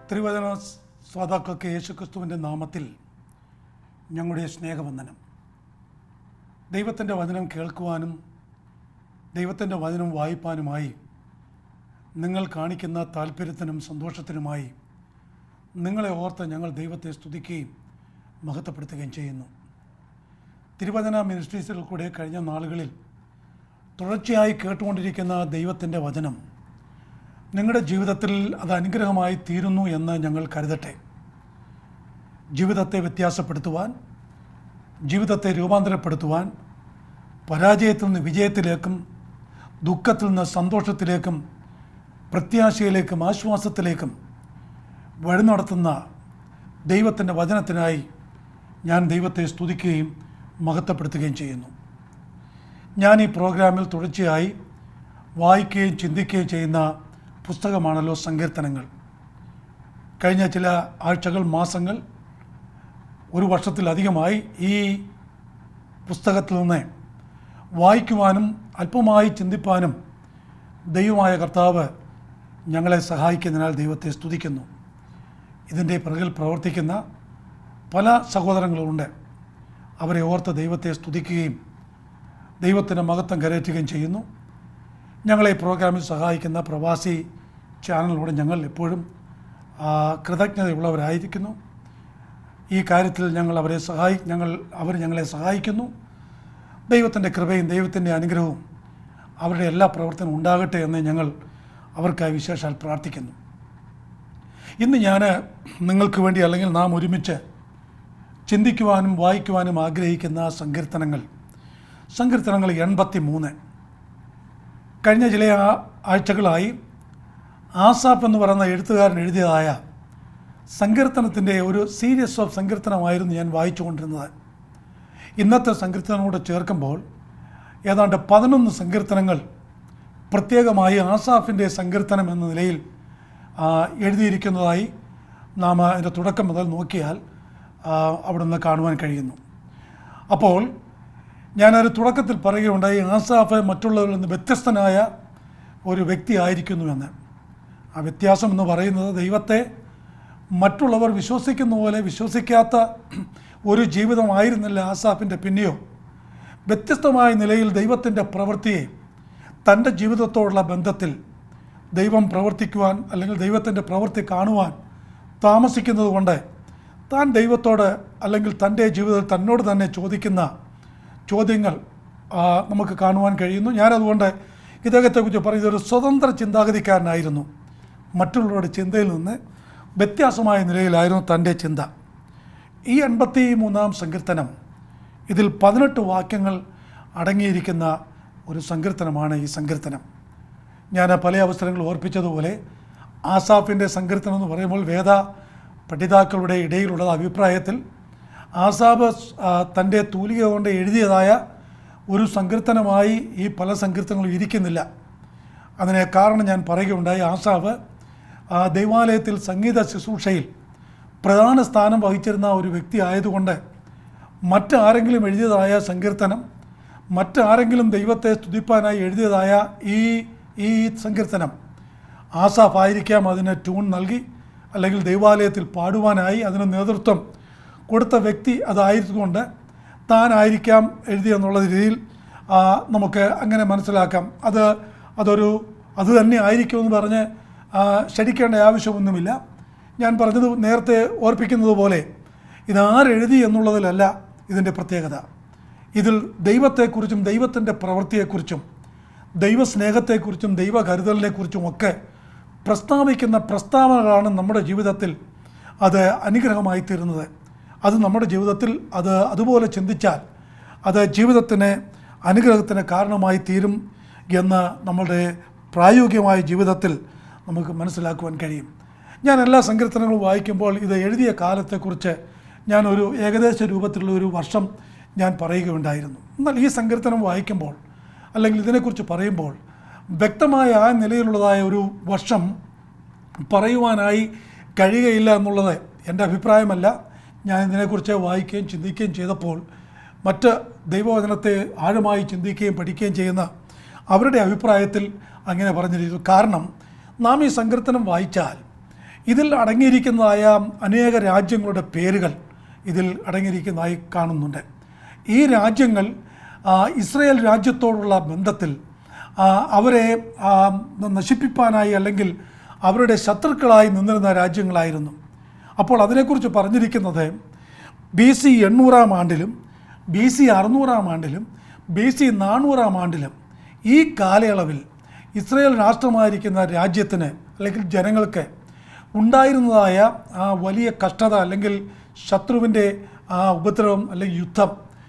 തിരുവചന ശ്രോതാക്കൾക്ക് യേശുക്രിസ്തുവിൻ്റെ നാമത്തിൽ ഞങ്ങളുടെ സ്നേഹവന്ദനം ദൈവത്തിൻ്റെ വചനം കേൾക്കുവാനും ദൈവത്തിൻ്റെ വചനം വായിപ്പാനുമായി നിങ്ങൾ കാണിക്കുന്ന താല്പര്യത്തിനും സന്തോഷത്തിനുമായി നിങ്ങളെ ഓർത്ത് ഞങ്ങൾ ദൈവത്തെ സ്തുതിക്കുകയും മഹത്വപ്പെടുത്തുകയും ചെയ്യുന്നു തിരുവചന മിനിസ്ട്രീസിൽ കൂടെ കഴിഞ്ഞ നാളുകളിൽ തുടർച്ചയായി കേട്ടുകൊണ്ടിരിക്കുന്ന ദൈവത്തിൻ്റെ വചനം നിങ്ങളുടെ ജീവിതത്തിൽ അത് അനുഗ്രഹമായി തീരുന്നു എന്ന് ഞങ്ങൾ കരുതട്ടെ ജീവിതത്തെ വ്യത്യാസപ്പെടുത്തുവാൻ ജീവിതത്തെ രൂപാന്തരപ്പെടുത്തുവാൻ പരാജയത്തിൽ നിന്ന് വിജയത്തിലേക്കും ദുഃഖത്തിൽ നിന്ന് സന്തോഷത്തിലേക്കും പ്രത്യാശയിലേക്കും ആശ്വാസത്തിലേക്കും വഴി നടത്തുന്ന ദൈവത്തിൻ്റെ വചനത്തിനായി ഞാൻ ദൈവത്തെ സ്തുതിക്കുകയും മഹത്വപ്പെടുത്തുകയും ചെയ്യുന്നു ഞാൻ ഈ പ്രോഗ്രാമിൽ തുടർച്ചയായി വായിക്കുകയും ചിന്തിക്കുകയും ചെയ്യുന്ന പുസ്തകമാണല്ലോ സങ്കീർത്തനങ്ങൾ കഴിഞ്ഞ ചില ആഴ്ചകൾ മാസങ്ങൾ ഒരു വർഷത്തിലധികമായി ഈ പുസ്തകത്തിൽ നിന്ന് വായിക്കുവാനും അല്പമായി ചിന്തിപ്പാനും ദൈവമായ കർത്താവ് ഞങ്ങളെ സഹായിക്കുന്നതിനാൽ ദൈവത്തെ സ്തുതിക്കുന്നു ഇതിൻ്റെ പിറകിൽ പ്രവർത്തിക്കുന്ന പല സഹോദരങ്ങളുണ്ട് അവരെ ഓർത്ത് ദൈവത്തെ സ്തുതിക്കുകയും ദൈവത്തിൻ്റെ മഹത്വം കരയറ്റുകയും ചെയ്യുന്നു ഞങ്ങളെ ഈ പ്രോഗ്രാമിൽ സഹായിക്കുന്ന പ്രവാസി ചാനലിലൂടെ ഞങ്ങൾ എപ്പോഴും ആ, കൃതജ്ഞതയുള്ളവരായിരിക്കുന്നു ഈ കാര്യത്തിൽ ഞങ്ങൾ അവരെ സഹായി ഞങ്ങൾ അവർ ഞങ്ങളെ സഹായിക്കുന്നു ദൈവത്തിൻ്റെ കൃപയും ദൈവത്തിൻ്റെ അനുഗ്രഹവും അവരുടെ എല്ലാ പ്രവർത്തനവും ഉണ്ടാകട്ടെ എന്ന് ഞങ്ങൾ അവർക്കായി വിശേഷാൽ പ്രാർത്ഥിക്കുന്നു ഇന്ന് ഞാൻ നിങ്ങൾക്ക് വേണ്ടി അല്ലെങ്കിൽ നാം ഒരുമിച്ച് ചിന്തിക്കുവാനും വായിക്കുവാനും ആഗ്രഹിക്കുന്ന സങ്കീർത്തനങ്ങൾ സങ്കീർത്തനങ്ങൾ എൺപത്തി മൂന്ന് കഴിഞ്ഞ ചില ആ- ആഴ്ചകളായി ആസാഫ് എന്ന് പറയുന്ന എഴുത്തുകാരൻ എഴുതിയതായ സങ്കീർത്തനത്തിൻ്റെ ഒരു സീരീസ് ഓഫ് സങ്കീർത്തനമായിരുന്നു ഞാൻ വായിച്ചുകൊണ്ടിരുന്നത് ഇന്നത്തെ സങ്കീർത്തനോട് ചേർക്കുമ്പോൾ ഏതാണ്ട് പതിനൊന്ന് സങ്കീർത്തനങ്ങൾ പ്രത്യേകമായി ആസാഫിൻ്റെ സങ്കീർത്തനം എന്ന നിലയിൽ ആ, എഴുതിയിരിക്കുന്നതായി നാം അതിൻ്റെ തുടക്കം മുതൽ നോക്കിയാൽ ആ, അവിടുന്ന് കാണുവാൻ കഴിയുന്നു അപ്പോൾ ഞാനൊരു തുടക്കത്തിൽ പറയുകയുണ്ടായി ആസാഫ് മറ്റുള്ളവരിൽ നിന്ന് വ്യത്യസ്തനായ ഒരു വ്യക്തി ആയിരിക്കുന്നുവെന്ന് ആ വ്യത്യാസം എന്ന് പറയുന്നത് ദൈവത്തെ മറ്റുള്ളവർ വിശ്വസിക്കുന്ന പോലെ വിശ്വസിക്കാത്ത ഒരു ജീവിതമായിരുന്നില്ല ആസാഫിൻ്റെ പിന്നെയോ വ്യത്യസ്തമായ നിലയിൽ ദൈവത്തിൻ്റെ പ്രവൃത്തിയെ തൻ്റെ ജീവിതത്തോടുള്ള ബന്ധത്തിൽ ദൈവം പ്രവർത്തിക്കുവാൻ അല്ലെങ്കിൽ ദൈവത്തിൻ്റെ പ്രവൃത്തി കാണുവാൻ താമസിക്കുന്നത് കൊണ്ട് താൻ ദൈവത്തോട് അല്ലെങ്കിൽ തൻ്റെ ജീവിതത്തിൽ തന്നോട് തന്നെ ചോദിക്കുന്ന ചോദ്യങ്ങൾ ആ, നമുക്ക് കാണുവാൻ കഴിയുന്നു ഞാനതുകൊണ്ട് ഇദ്ദേഹത്തെക്കുറിച്ച് പറയുന്നത് ഒരു സ്വതന്ത്ര ചിന്താഗതിക്കാരനായിരുന്നു മറ്റുള്ളവരുടെ ചിന്തയിൽ നിന്ന് വ്യത്യാസമായ നിലയിലായിരുന്നു തൻ്റെ ചിന്ത ഈ എൺപത്തി മൂന്നാം സങ്കീർത്തനം ഇതിൽ പതിനെട്ട് വാക്യങ്ങൾ അടങ്ങിയിരിക്കുന്ന ഒരു സങ്കീർത്തനമാണ് ഈ സങ്കീർത്തനം ഞാൻ പല അവസരങ്ങളിൽ ഓർപ്പിച്ചതുപോലെ ആസാഫിൻ്റെ സങ്കീർത്തനം എന്ന് പറയുമ്പോൾ വേദ പഠിതാക്കളുടെ ഇടയിലുള്ള അഭിപ്രായത്തിൽ ആസാബ് ആ, തൻ്റെ തൂലിക കൊണ്ട് എഴുതിയതായ ഒരു സങ്കീർത്തനമായി ഈ പല സങ്കീർത്തനങ്ങളും ഇരിക്കുന്നില്ല അതിന് കാരണം ഞാൻ പറയുകയുണ്ടായി ആസാവ് ആ, ദൈവാലയത്തിൽ സംഗീത ശുശ്രൂഷയിൽ പ്രധാന സ്ഥാനം വഹിച്ചിരുന്ന ഒരു വ്യക്തി ആയതുകൊണ്ട് മറ്റാരെങ്കിലും എഴുതിയതായ സങ്കീർത്തനം മറ്റാരെങ്കിലും ദൈവത്തെ സ്തുതിപ്പാനായി എഴുതിയതായ ഈ ഈ സങ്കീർത്തനം ആസാഫ് ആയിരിക്കാം അതിന് ട്യൂൺ നൽകി അല്ലെങ്കിൽ ദൈവാലയത്തിൽ പാടുവാനായി അതിന് നേതൃത്വം കൊടുത്ത വ്യക്തി അതായതുകൊണ്ട് താനായിരിക്കാം എഴുതിയെന്നുള്ള രീതിയിൽ ആ, നമുക്ക് അങ്ങനെ മനസ്സിലാക്കാം അത് അതൊരു അത് തന്നെ ആയിരിക്കുമെന്ന് പറഞ്ഞ് ആ, ശടിക്കേണ്ട ആവശ്യമൊന്നുമില്ല ഞാൻ പറഞ്ഞത് നേരത്തെ ഓർപ്പിക്കുന്നത് പോലെ ഇതാരെഴുതി എന്നുള്ളതിലല്ല ഇതിൻ്റെ പ്രത്യേകത ഇതിൽ ദൈവത്തെക്കുറിച്ചും ദൈവത്തിൻ്റെ പ്രവൃത്തിയെക്കുറിച്ചും ദൈവസ്നേഹത്തെക്കുറിച്ചും ദൈവ കരുതലിനെക്കുറിച്ചും ഒക്കെ പ്രസ്താവിക്കുന്ന പ്രസ്താവനകളാണ് നമ്മുടെ ജീവിതത്തിൽ അത് അനുഗ്രഹമായി തീരുന്നത് അത് നമ്മുടെ ജീവിതത്തിൽ അത് അതുപോലെ ചിന്തിച്ചാൽ അത് ജീവിതത്തിന് അനുഗ്രഹത്തിന് കാരണമായി തീരും എന്ന് നമ്മളുടെ പ്രായോഗികമായ ജീവിതത്തിൽ നമുക്ക് മനസ്സിലാക്കുവാൻ കഴിയും ഞാൻ എല്ലാ സങ്കീർത്തനങ്ങളും വായിക്കുമ്പോൾ ഇത് എഴുതിയ കാലത്തെക്കുറിച്ച് ഞാൻ ഒരു ഏകദേശ രൂപത്തിലുള്ള ഒരു വർഷം ഞാൻ പറയുകയുണ്ടായിരുന്നു എന്നാൽ ഈ സങ്കീർത്തനം വായിക്കുമ്പോൾ അല്ലെങ്കിൽ ഇതിനെക്കുറിച്ച് പറയുമ്പോൾ വ്യക്തമായ ആ നിലയിലുള്ളതായ ഒരു വർഷം പറയുവാനായി കഴിയുകയില്ല എന്നുള്ളത് എൻ്റെ അഭിപ്രായമല്ല ഞാൻ ഇതിനെക്കുറിച്ച് വായിക്കുകയും ചിന്തിക്കുകയും ചെയ്തപ്പോൾ മറ്റ് ദൈവവചനത്തെ ആഴമായി ചിന്തിക്കുകയും പഠിക്കുകയും ചെയ്യുന്ന അവരുടെ അഭിപ്രായത്തിൽ അങ്ങനെ പറഞ്ഞിരിക്കുന്നു കാരണം നാം ഈ സങ്കീർത്തനം വായിച്ചാൽ ഇതിൽ അടങ്ങിയിരിക്കുന്നതായ അനേക രാജ്യങ്ങളുടെ പേരുകൾ ഇതിൽ അടങ്ങിയിരിക്കുന്നതായി കാണുന്നുണ്ട് ഈ രാജ്യങ്ങൾ ആ, ഇസ്രയേൽ രാജ്യത്തോടുള്ള ബന്ധത്തിൽ ആ, അവരെ ആ, നശിപ്പിക്കാനായി അല്ലെങ്കിൽ അവരുടെ ശത്രുക്കളായി നിന്നിരുന്ന രാജ്യങ്ങളായിരുന്നു അപ്പോൾ അതിനെക്കുറിച്ച് പറഞ്ഞിരിക്കുന്നത് ബി സി എണ്ണൂറാം ആണ്ടിലും ബി സി അറുന്നൂറാം ആണ്ടിലും ബി സി നാനൂറാം ആണ്ടിലും ഈ കാലയളവിൽ ഇസ്രയേൽ രാഷ്ട്രമായിരിക്കുന്ന രാജ്യത്തിന് അല്ലെങ്കിൽ ജനങ്ങൾക്ക് ഉണ്ടായിരുന്നതായ ആ വലിയ കഷ്ടത അല്ലെങ്കിൽ ശത്രുവിൻ്റെ ആ ഉപദ്രവം അല്ലെങ്കിൽ യുദ്ധം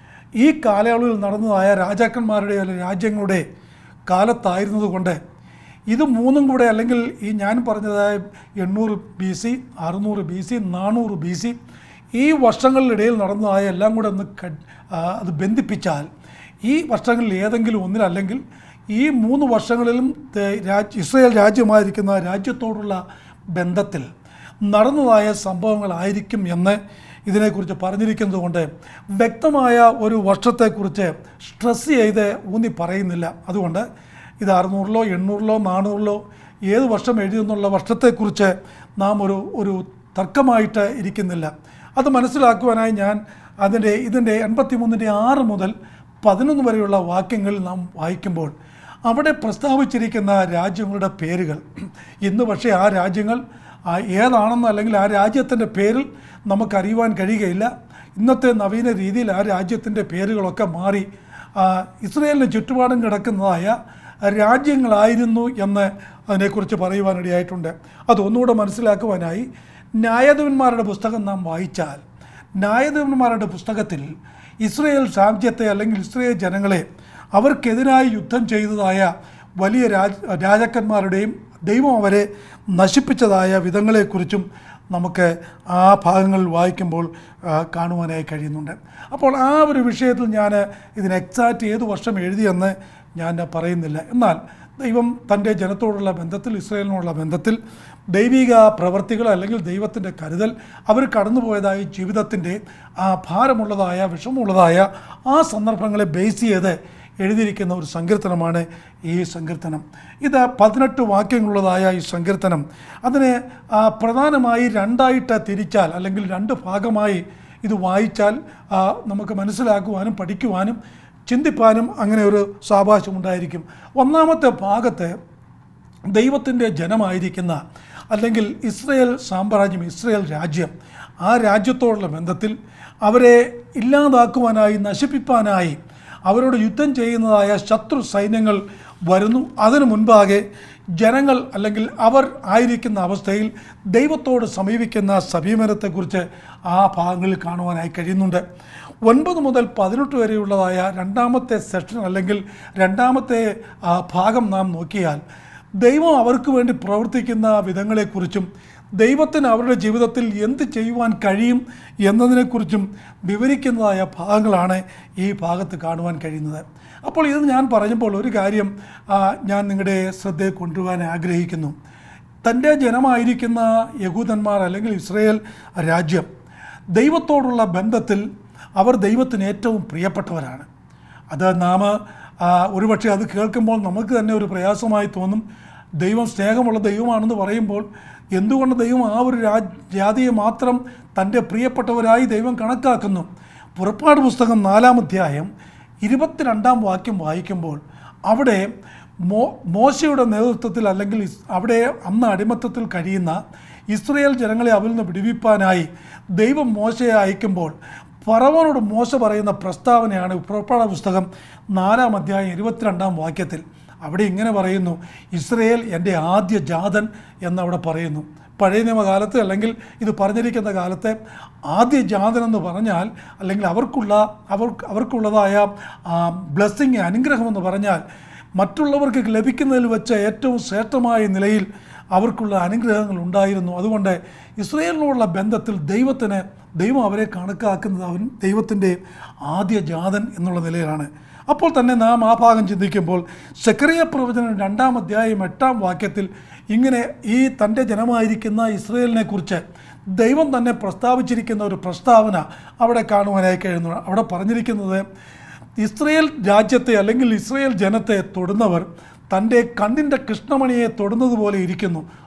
ഈ കാലയളവിൽ നടന്നതായ രാജാക്കന്മാരുടെ അല്ലെങ്കിൽ രാജ്യങ്ങളുടെ കാലത്തായിരുന്നതുകൊണ്ട് ഇത് മൂന്നും കൂടെ അല്ലെങ്കിൽ ഈ ഞാൻ പറഞ്ഞതായ എണ്ണൂറ് ബി സി അറുന്നൂറ് ബി സി നാനൂറ് ബി സി ഈ വർഷങ്ങളിലിടയിൽ നടന്നതായ എല്ലാം കൂടെ ഒന്ന് ക- ആ, അത് ബന്ധിപ്പിച്ചാൽ ഈ വർഷങ്ങളിൽ ഏതെങ്കിലും ഒന്നിലല്ലെങ്കിൽ ഈ മൂന്ന് വർഷങ്ങളിലും ദേ- രാജ് ഇസ്രയേൽ രാജ്യമായിരിക്കുന്ന രാജ്യത്തോടുള്ള ബന്ധത്തിൽ നടന്നതായ സംഭവങ്ങളായിരിക്കും എന്ന് ഇതിനെക്കുറിച്ച് പറഞ്ഞിരിക്കുന്നത് കൊണ്ട് വ്യക്തമായ ഒരു വർഷത്തെക്കുറിച്ച് സ്ട്രെസ് ചെയ്ത് ഊന്നി പറയുന്നില്ല അതുകൊണ്ട് ഇത് അറുന്നൂറിലോ എണ്ണൂറിലോ നാനൂറിലോ ഏത് വർഷം എഴുതിയെന്നുള്ള വർഷത്തെക്കുറിച്ച് നാം ഒരു ഒരു തർക്കമായിട്ട് ഇരിക്കുന്നില്ല അത് മനസ്സിലാക്കുവാനായി ഞാൻ അതിൻ്റെ ഇതിൻ്റെ എൺപത്തി മൂന്നിൻ്റെ ആറ് മുതൽ പതിനൊന്ന് വരെയുള്ള വാക്യങ്ങൾ നാം വായിക്കുമ്പോൾ അവിടെ പ്രസ്താവിച്ചിരിക്കുന്ന രാജ്യങ്ങളുടെ പേരുകൾ ഇന്ന് പക്ഷേ ആ രാജ്യങ്ങൾ ആ ഏതാണെന്ന് അല്ലെങ്കിൽ ആ രാജ്യത്തിൻ്റെ പേരിൽ നമുക്കറിയുവാൻ കഴിയുകയില്ല ഇന്നത്തെ നവീന രീതിയിൽ ആ രാജ്യത്തിൻ്റെ പേരുകളൊക്കെ മാറി ആ, ഇസ്രയേലിന് ചുറ്റുപാടും കിടക്കുന്നതായ രാജ്യങ്ങളായിരുന്നു എന്ന് അതിനെക്കുറിച്ച് പറയുവാനിടയായിട്ടുണ്ട് അതൊന്നുകൂടെ മനസ്സിലാക്കുവാനായി ന്യായാധിപന്മാരുടെ പുസ്തകം നാം വായിച്ചാൽ ന്യായാധിപന്മാരുടെ പുസ്തകത്തിൽ ഇസ്രയേൽ രാജ്യത്തെ അല്ലെങ്കിൽ ഇസ്രയേൽ ജനങ്ങളെ അവർക്കെതിരായി യുദ്ധം ചെയ്തതായ വലിയ രാജ രാജാക്കന്മാരുടെയും ദൈവം അവരെ നശിപ്പിച്ചതായ വിധങ്ങളെക്കുറിച്ചും നമുക്ക് ആ ഭാഗങ്ങൾ വായിക്കുമ്പോൾ ആ, കാണുവാനായി കഴിയുന്നുണ്ട് അപ്പോൾ ആ ഒരു വിഷയത്തിൽ ഞാൻ ഇതിന് എക്സാക്റ്റ് ഏത് വർഷം എഴുതിയെന്ന് ഞാൻ പറയുന്നില്ല എന്നാൽ ദൈവം തൻ്റെ ജനത്തോടുള്ള ബന്ധത്തിൽ ഇസ്രയേലിനോടുള്ള ബന്ധത്തിൽ ദൈവിക പ്രവർത്തികൾ അല്ലെങ്കിൽ ദൈവത്തിൻ്റെ കരുതൽ അവർ കടന്നുപോയതായ ജീവിതത്തിൻ്റെ ആ ഭാരമുള്ളതായ വിഷമമുള്ളതായ ആ സന്ദർഭങ്ങളെ ബേസ് ചെയ്ത് എഴുതിയിരിക്കുന്ന ഒരു സങ്കീർത്തനമാണ് ഈ സങ്കീർത്തനം ഇത് പതിനെട്ട് വാക്യങ്ങളുള്ളതായ ഈ സങ്കീർത്തനം അതിനെ ആ, പ്രധാനമായി രണ്ടായിട്ട് തിരിച്ചാൽ അല്ലെങ്കിൽ രണ്ട് ഭാഗമായി ഇത് വായിച്ചാൽ ആ, നമുക്ക് മനസ്സിലാക്കുവാനും പഠിക്കുവാനും ചിന്തിപ്പാനും അങ്ങനെ ഒരു സാവകാശം ഉണ്ടായിരിക്കും ഒന്നാമത്തെ ഭാഗത്ത് ദൈവത്തിൻ്റെ ജനമായിരിക്കുന്ന അല്ലെങ്കിൽ ഇസ്രയേൽ സാമ്രാജ്യം ഇസ്രയേൽ രാജ്യം ആ രാജ്യത്തോടുള്ള ബന്ധത്തിൽ അവരെ ഇല്ലാതാക്കുവാനായി നശിപ്പിക്കാനായി അവരോട് യുദ്ധം ചെയ്യുന്നതായ ശത്രു സൈന്യങ്ങൾ വരുന്നു അതിനു മുൻപാകെ ജനങ്ങൾ അല്ലെങ്കിൽ അവർ ആയിരിക്കുന്ന അവസ്ഥയിൽ ദൈവത്തോട് സമീപിക്കുന്ന സമീപനത്തെക്കുറിച്ച് ആ ഭാഗങ്ങളിൽ കാണുവാനായി കഴിയുന്നുണ്ട് ഒൻപത് മുതൽ പതിനെട്ട് വരെയുള്ളതായ രണ്ടാമത്തെ സെഷൻ അല്ലെങ്കിൽ രണ്ടാമത്തെ ആ, ഭാഗം നാം നോക്കിയാൽ ദൈവം അവർക്ക് വേണ്ടി പ്രവർത്തിക്കുന്ന വിധങ്ങളെക്കുറിച്ചും ദൈവത്തിന് അവരുടെ ജീവിതത്തിൽ എന്ത് ചെയ്യുവാൻ കഴിയും എന്നതിനെക്കുറിച്ചും വിവരിക്കുന്നതായ ഭാഗങ്ങളാണ് ഈ ഭാഗത്ത് കാണുവാൻ കഴിയുന്നത് അപ്പോൾ ഇത് ഞാൻ പറഞ്ഞപ്പോൾ ഒരു കാര്യം ആ, ഞാൻ നിങ്ങളുടെ ശ്രദ്ധയിൽ കൊണ്ടുപോകാൻ ആഗ്രഹിക്കുന്നു തൻ്റെ ജനമായിരിക്കുന്ന യഹൂദന്മാർ അല്ലെങ്കിൽ ഇസ്രയേൽ രാജ്യം ദൈവത്തോടുള്ള ബന്ധത്തിൽ അവർ ദൈവത്തിന് ഏറ്റവും പ്രിയപ്പെട്ടവരാണ് അത് നാം ആ, ഒരുപക്ഷെ അത് കേൾക്കുമ്പോൾ നമുക്ക് തന്നെ ഒരു പ്രയാസമായി തോന്നും ദൈവം സ്നേഹമുള്ള ദൈവമാണെന്ന് പറയുമ്പോൾ എന്തുകൊണ്ട് ദൈവം ആ ഒരു രാജ് ജാതിയെ മാത്രം തൻ്റെ പ്രിയപ്പെട്ടവരായി ദൈവം കണക്കാക്കുന്നു പുറപ്പാട് പുസ്തകം നാലാം അധ്യായം ഇരുപത്തിരണ്ടാം വാക്യം വായിക്കുമ്പോൾ അവിടെ മോ മോശയുടെ നേതൃത്വത്തിൽ അല്ലെങ്കിൽ ഇസ് അവിടെ അന്ന് അടിമത്തത്തിൽ കഴിയുന്ന ഇസ്രയേൽ ജനങ്ങളെ അവരിൽ നിന്ന് വിടുവിപ്പാനായി ദൈവം മോശയെ അയക്കുമ്പോൾ ഫറവോനോട് മോശ പറയുന്ന പ്രസ്താവനയാണ് പുറപ്പാട പുസ്തകം നാലാം അധ്യായം ഇരുപത്തിരണ്ടാം വാക്യത്തിൽ അവിടെ ഇങ്ങനെ പറയുന്നു ഇസ്രയേൽ എൻ്റെ ആദ്യ ജാതൻ എന്നവിടെ പറയുന്നു പഴയ നിയമകാലത്ത് അല്ലെങ്കിൽ ഇത് പറഞ്ഞിരിക്കുന്ന കാലത്തെ ആദ്യ ജാതൻ എന്ന് പറഞ്ഞാൽ അല്ലെങ്കിൽ അവർക്കുള്ള അവർ അവർക്കുള്ളതായ ബ്ലെസ്സിങ് അനുഗ്രഹം എന്ന് പറഞ്ഞാൽ മറ്റുള്ളവർക്ക് ലഭിക്കുന്നതിൽ വെച്ച ഏറ്റവും ശ്രേഷ്ഠമായ നിലയിൽ അവർക്കുള്ള അനുഗ്രഹങ്ങൾ ഉണ്ടായിരുന്നു അതുകൊണ്ട് ഇസ്രയേലിനോടുള്ള ബന്ധത്തിൽ ദൈവത്തിന് ദൈവം അവരെ കണക്കാക്കുന്നത് അവൻ ദൈവത്തിൻ്റെ ആദ്യ ജാതൻ എന്നുള്ള നിലയിലാണ് അപ്പോൾ തന്നെ നാം ആ ഭാഗം ചിന്തിക്കുമ്പോൾ സെക്രിയ പ്രവചനം രണ്ടാം അധ്യായം എട്ടാം വാക്യത്തിൽ ഇങ്ങനെ ഈ തൻ്റെ ജനമായിരിക്കുന്ന ഇസ്രയേലിനെ കുറിച്ച് ദൈവം തന്നെ പ്രസ്താവിച്ചിരിക്കുന്ന ഒരു പ്രസ്താവന അവിടെ കാണുവാനായി കഴിയുന്നു അവിടെ പറഞ്ഞിരിക്കുന്നത് ഇസ്രയേൽ രാജ്യത്തെ അല്ലെങ്കിൽ ഇസ്രയേൽ ജനത്തെ തൊടുന്നവർ തൻ്റെ കണ്ണിൻ്റെ കൃഷ്ണമണിയെ തൊടുന്നത് പോലെ ഇരിക്കുന്നു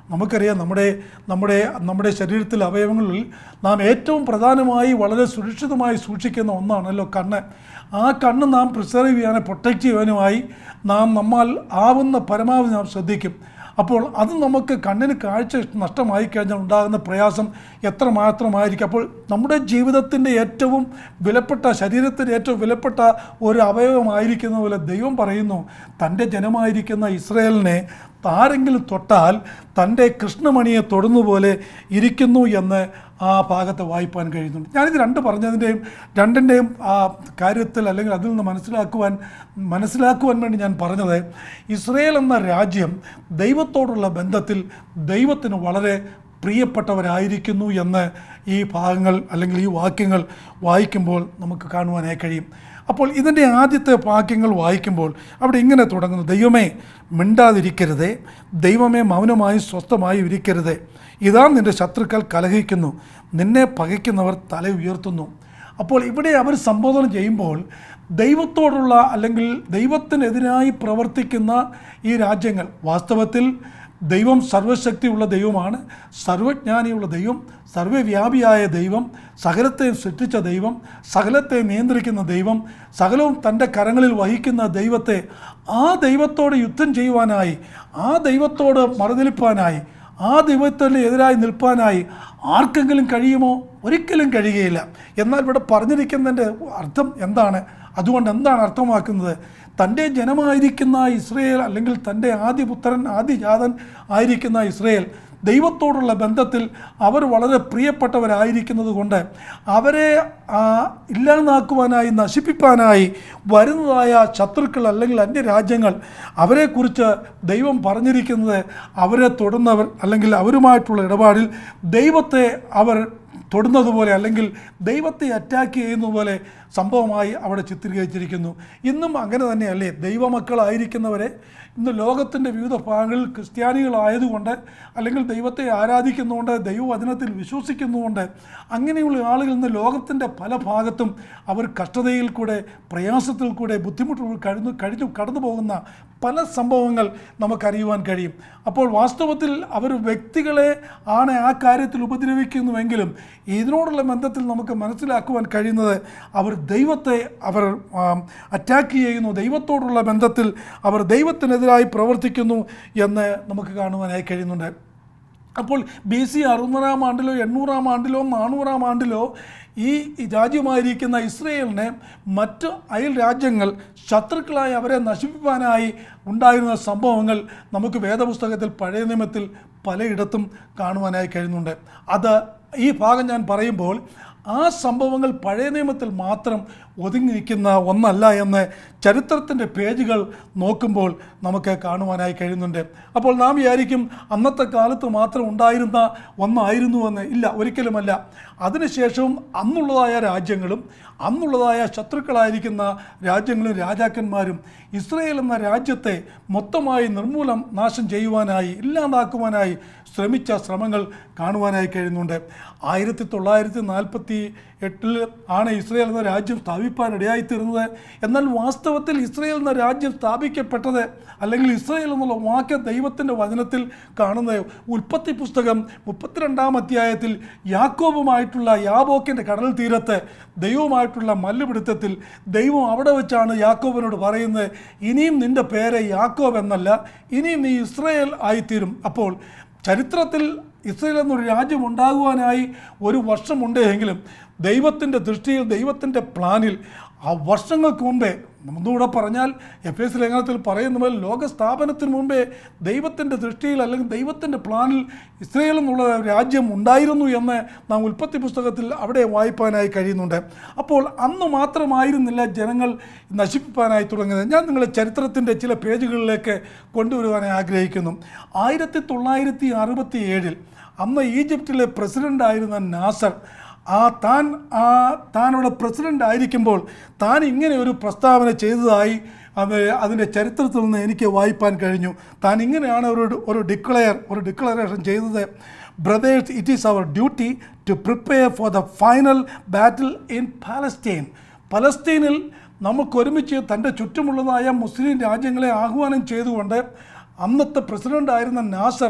നമുക്കറിയാം നമ്മുടെ നമ്മുടെ നമ്മുടെ ശരീരത്തിലെ അവയവങ്ങളിൽ നാം ഏറ്റവും പ്രധാനമായി വളരെ സുരക്ഷിതമായി സൂക്ഷിക്കുന്ന ഒന്നാണല്ലോ കണ്ണ് ആ കണ്ണ് നാം പ്രിസർവ് ചെയ്യാനും പ്രൊട്ടക്റ്റ് ചെയ്യാനുമായി നാം നമ്മൾ ആവുന്ന പരമാവധി നാം ശ്രദ്ധിക്കും അപ്പോൾ അത് നമുക്ക് കണ്ണിന് കാഴ്ച നഷ്ടമായി കഴിഞ്ഞാൽ ഉണ്ടാകുന്ന പ്രയാസം എത്രമാത്രമായിരിക്കും അപ്പോൾ നമ്മുടെ ജീവിതത്തിൻ്റെ ഏറ്റവും വിലപ്പെട്ട ശരീരത്തിൻ്റെ ഏറ്റവും വിലപ്പെട്ട ഒരു അവയവമായിരിക്കുന്ന പോലെ ദൈവം പറയുന്നു തൻ്റെ ജനമായിരിക്കുന്ന ഇസ്രയേലിനെ ആരെങ്കിലും തൊട്ടാൽ തൻ്റെ കൃഷ്ണമണിയെ തൊടുന്ന പോലെ ഇരിക്കുന്നു എന്ന് ആ ഭാഗത്ത് വായിപ്പാൻ കഴിയുന്നുണ്ട് ഞാനിത് രണ്ട് പറഞ്ഞതിൻ്റെയും രണ്ടിൻ്റെയും ആ കാര്യത്തിൽ അല്ലെങ്കിൽ അതിൽ നിന്ന് മനസ്സിലാക്കുവാൻ മനസ്സിലാക്കുവാൻ വേണ്ടി ഞാൻ പറഞ്ഞത് ഇസ്രയേൽ എന്ന രാജ്യം ദൈവത്തോടുള്ള ബന്ധത്തിൽ ദൈവത്തിന് വളരെ പ്രിയപ്പെട്ടവരായിരിക്കുന്നു എന്ന് ഈ ഭാഗങ്ങൾ അല്ലെങ്കിൽ ഈ വാക്യങ്ങൾ വായിക്കുമ്പോൾ നമുക്ക് കാണുവാനായി കഴിയും അപ്പോൾ ഇതിൻ്റെ ആദ്യത്തെ വാക്യങ്ങൾ വായിക്കുമ്പോൾ അവിടെ ഇങ്ങനെ തുടങ്ങുന്നു ദൈവമേ മിണ്ടാതിരിക്കരുതേ ദൈവമേ മൗനമായി സ്വസ്ഥമായി ഇരിക്കരുതേ ഇതാ നിൻ്റെ ശത്രുക്കൾ കലഹിക്കുന്നു നിന്നെ പകയ്ക്കുന്നവർ തല ഉയർത്തുന്നു അപ്പോൾ ഇവിടെ അവർ സംബോധന ചെയ്യുമ്പോൾ ദൈവത്തോടുള്ള അല്ലെങ്കിൽ ദൈവത്തിനെതിരായി പ്രവർത്തിക്കുന്ന ഈ രാജ്യങ്ങൾ വാസ്തവത്തിൽ ദൈവം സർവശക്തിയുള്ള ദൈവമാണ് സർവജ്ഞാനിയുള്ള ദൈവം സർവവ്യാപിയായ ദൈവം സകലത്തെ സൃഷ്ടിച്ച ദൈവം സകലത്തെ നിയന്ത്രിക്കുന്ന ദൈവം സകലവും തൻ്റെ കരങ്ങളിൽ വഹിക്കുന്ന ദൈവത്തെ ആ ദൈവത്തോട് യുദ്ധം ചെയ്യുവാനായി ആ ദൈവത്തോട് മറുനിൽപ്പാനായി ആ ദൈവത്തിന് എതിരായി നിൽപ്പാനായി ആർക്കെങ്കിലും കഴിയുമോ ഒരിക്കലും കഴിയുകയില്ല എന്നാൽ ഇവിടെ പറഞ്ഞിരിക്കുന്നതിൻ്റെ അർത്ഥം എന്താണ് അതുകൊണ്ട് എന്താണ് അർത്ഥമാക്കുന്നത് തൻ്റെ ജനമായിരിക്കുന്ന ഇസ്രയേൽ അല്ലെങ്കിൽ തൻ്റെ ആദ്യപുത്രൻ ആദ്യജാതൻ ആയിരിക്കുന്ന ഇസ്രയേൽ ദൈവത്തോടുള്ള ബന്ധത്തിൽ അവർ വളരെ പ്രിയപ്പെട്ടവരായിരിക്കുന്നത് കൊണ്ട് അവരെ ആ, ഇല്ലാതാക്കുവാനായി നശിപ്പിക്കാനായി വരുന്നതായ ശത്രുക്കൾ അല്ലെങ്കിൽ അന്യരാജ്യങ്ങൾ അവരെക്കുറിച്ച് ദൈവം പറഞ്ഞിരിക്കുന്നത് അവരെ തൊടുന്നവർ അല്ലെങ്കിൽ അവരുമായിട്ടുള്ള ഇടപാടിൽ ദൈവത്തെ അവർ തൊടുന്നത് പോലെ അല്ലെങ്കിൽ ദൈവത്തെ അറ്റാക്ക് ചെയ്യുന്ന പോലെ സംഭവമായി അവിടെ ചിത്രീകരിച്ചിരിക്കുന്നു ഇന്നും അങ്ങനെ തന്നെയല്ലേ ദൈവമക്കളായിരിക്കുന്നവരെ ഇന്ന് ലോകത്തിൻ്റെ വിവിധ ഭാഗങ്ങളിൽ ക്രിസ്ത്യാനികളായതുകൊണ്ട് അല്ലെങ്കിൽ ദൈവത്തെ ആരാധിക്കുന്നുകൊണ്ട് ദൈവവചനത്തിൽ വിശ്വസിക്കുന്നുകൊണ്ട് അങ്ങനെയുള്ള ആളുകൾ ഇന്ന് ലോകത്തിൻ്റെ പല ഭാഗത്തും അവർ കഷ്ടതയിൽ കൂടെ പ്രയാസത്തിൽ കൂടെ ബുദ്ധിമുട്ടുകൾ കഴിഞ്ഞു കഴിഞ്ഞു കടന്നു പോകുന്ന പല സംഭവങ്ങൾ നമുക്കറിയുവാൻ കഴിയും അപ്പോൾ വാസ്തവത്തിൽ അവർ വ്യക്തികളെ ആണ് ആ കാര്യത്തിൽ ഉപദ്രവിക്കുന്നുവെങ്കിലും ഇതിനോടുള്ള ബന്ധത്തിൽ നമുക്ക് മനസ്സിലാക്കുവാൻ കഴിയുന്നത് അവർ ദൈവത്തെ അവർ അറ്റാക്ക് ചെയ്യുന്നു ദൈവത്തോടുള്ള ബന്ധത്തിൽ അവർ ദൈവത്തിനെതിരായി പ്രവർത്തിക്കുന്നു എന്ന് നമുക്ക് കാണുവാനായി കഴിയുന്നുണ്ട് അപ്പോൾ ബി സി അറുന്നൂറാം ആണ്ടിലോ എണ്ണൂറാം ആണ്ടിലോ നാനൂറാം ആണ്ടിലോ ഈ രാജ്യമായിരിക്കുന്ന ഇസ്രയേലിനെ മറ്റ് അയൽ രാജ്യങ്ങൾ ശത്രുക്കളായി അവരെ നശിപ്പിക്കാനായി ഉണ്ടായിരുന്ന സംഭവങ്ങൾ നമുക്ക് വേദപുസ്തകത്തിൽ പഴയ നിയമത്തിൽ പലയിടത്തും കാണുവാനായി കഴിയുന്നുണ്ട് അത് ഈ ഭാഗം ഞാൻ പറയുമ്പോൾ ആ സംഭവങ്ങൾ പഴയ നിയമത്തിൽ മാത്രം ഒതുങ്ങി നിൽക്കുന്ന ഒന്നല്ല എന്ന് ചരിത്രത്തിൻ്റെ പേജുകൾ നോക്കുമ്പോൾ നമുക്ക് കാണുവാനായി കഴിയുന്നുണ്ട് അപ്പോൾ നാം വിചാരിക്കും അന്നത്തെ കാലത്ത് മാത്രം ഉണ്ടായിരുന്ന ഒന്നായിരുന്നുവെന്ന് ഇല്ല ഒരിക്കലുമല്ല അതിനുശേഷവും അന്നുള്ളതായ രാജ്യങ്ങളും അന്നുള്ളതായ ശത്രുക്കളായിരിക്കുന്ന രാജ്യങ്ങളും രാജാക്കന്മാരും ഇസ്രയേൽ എന്ന രാജ്യത്തെ മൊത്തമായി നിർമൂലം നാശം ചെയ്യുവാനായി ഇല്ലാതാക്കുവാനായി ശ്രമിച്ച ശ്രമങ്ങൾ കാണുവാനായി കഴിയുന്നുണ്ട് ആയിരത്തി തൊള്ളായിരത്തി നാൽപ്പത്തി എട്ടിൽ ആണ് ഇസ്രയേൽ എന്ന രാജ്യം സ്ഥാപിപ്പാൻ ഇടയായിത്തീർന്നത് എന്നാൽ വാസ്തവത്തിൽ ഇസ്രയേൽ എന്ന രാജ്യം സ്ഥാപിക്കപ്പെട്ടത് അല്ലെങ്കിൽ ഇസ്രയേൽ എന്നുള്ള വാക്യ ദൈവത്തിൻ്റെ വചനത്തിൽ കാണുന്നത് ഉൽപ്പത്തി പുസ്തകം മുപ്പത്തിരണ്ടാം അധ്യായത്തിൽ യാക്കോബുമായിട്ടുള്ള യാബോക്കിൻ്റെ കടൽ തീരത്ത് ദൈവവുമായിട്ടുള്ള മല്ലുപിടുത്തത്തിൽ ദൈവം അവിടെ വെച്ചാണ് യാക്കോബിനോട് പറയുന്നത് ഇനിയും നിൻ്റെ പേര് യാക്കോബ് എന്നല്ല ഇനിയും നീ ഇസ്രയേൽ ആയിത്തീരും അപ്പോൾ ചരിത്രത്തിൽ ഇസ്രയേൽ എന്നൊരു രാജ്യം ഉണ്ടാകുവാനായി ഒരു വർഷമുണ്ട് എങ്കിലും ദൈവത്തിൻ്റെ ദൃഷ്ടിയിൽ ദൈവത്തിൻ്റെ പ്ലാനിൽ ആ വർഷങ്ങൾക്ക് മുമ്പേ ഒന്നുകൂടെ പറഞ്ഞാൽ എഫ് എസ് ലേഖനത്തിൽ പറയുന്ന പോലെ ലോക സ്ഥാപനത്തിന് മുമ്പേ ദൈവത്തിൻ്റെ ദൃഷ്ടിയിൽ അല്ലെങ്കിൽ ദൈവത്തിൻ്റെ പ്ലാനിൽ ഇസ്രയേൽ എന്നുള്ള രാജ്യം ഉണ്ടായിരുന്നു എന്ന് നാം ഉൽപ്പത്തി പുസ്തകത്തിൽ അവിടെ വായിപ്പാനായി കഴിയുന്നുണ്ട് അപ്പോൾ അന്ന് മാത്രമായിരുന്നില്ല ജനങ്ങൾ നശിപ്പിക്കാനായി തുടങ്ങിയത് ഞാൻ നിങ്ങളെ ചരിത്രത്തിൻ്റെ ചില പേജുകളിലേക്ക് കൊണ്ടുവരുവാനായി ആഗ്രഹിക്കുന്നു ആയിരത്തി തൊള്ളായിരത്തി അറുപത്തി ഏഴിൽ അന്ന് ഈജിപ്തിലെ പ്രസിഡൻ്റായിരുന്ന നാസർ ആ താൻ ആ താൻ അവിടെ പ്രസിഡൻ്റ് ആയിരിക്കുമ്പോൾ താൻ ഇങ്ങനെ ഒരു പ്രസ്താവന ചെയ്തതായി അത് അതിൻ്റെ ചരിത്രത്തിൽ നിന്ന് എനിക്ക് വായിപ്പാൻ കഴിഞ്ഞു താൻ ഇങ്ങനെയാണ് ഒരു ഒരു ഡിക്ലെയർ ഒരു ഡിക്ലറേഷൻ ചെയ്തത് brothers it is our duty to prepare for the final battle in Palestine പലസ്തീനിൽ നമുക്ക് ഒരുമിച്ച് തൻ്റെ ചുറ്റുമുള്ളതായ മുസ്ലിം രാജ്യങ്ങളെ ആഹ്വാനം ചെയ്തുകൊണ്ട് അന്നത്തെ പ്രസിഡൻ്റ് ആയിരുന്ന നാസർ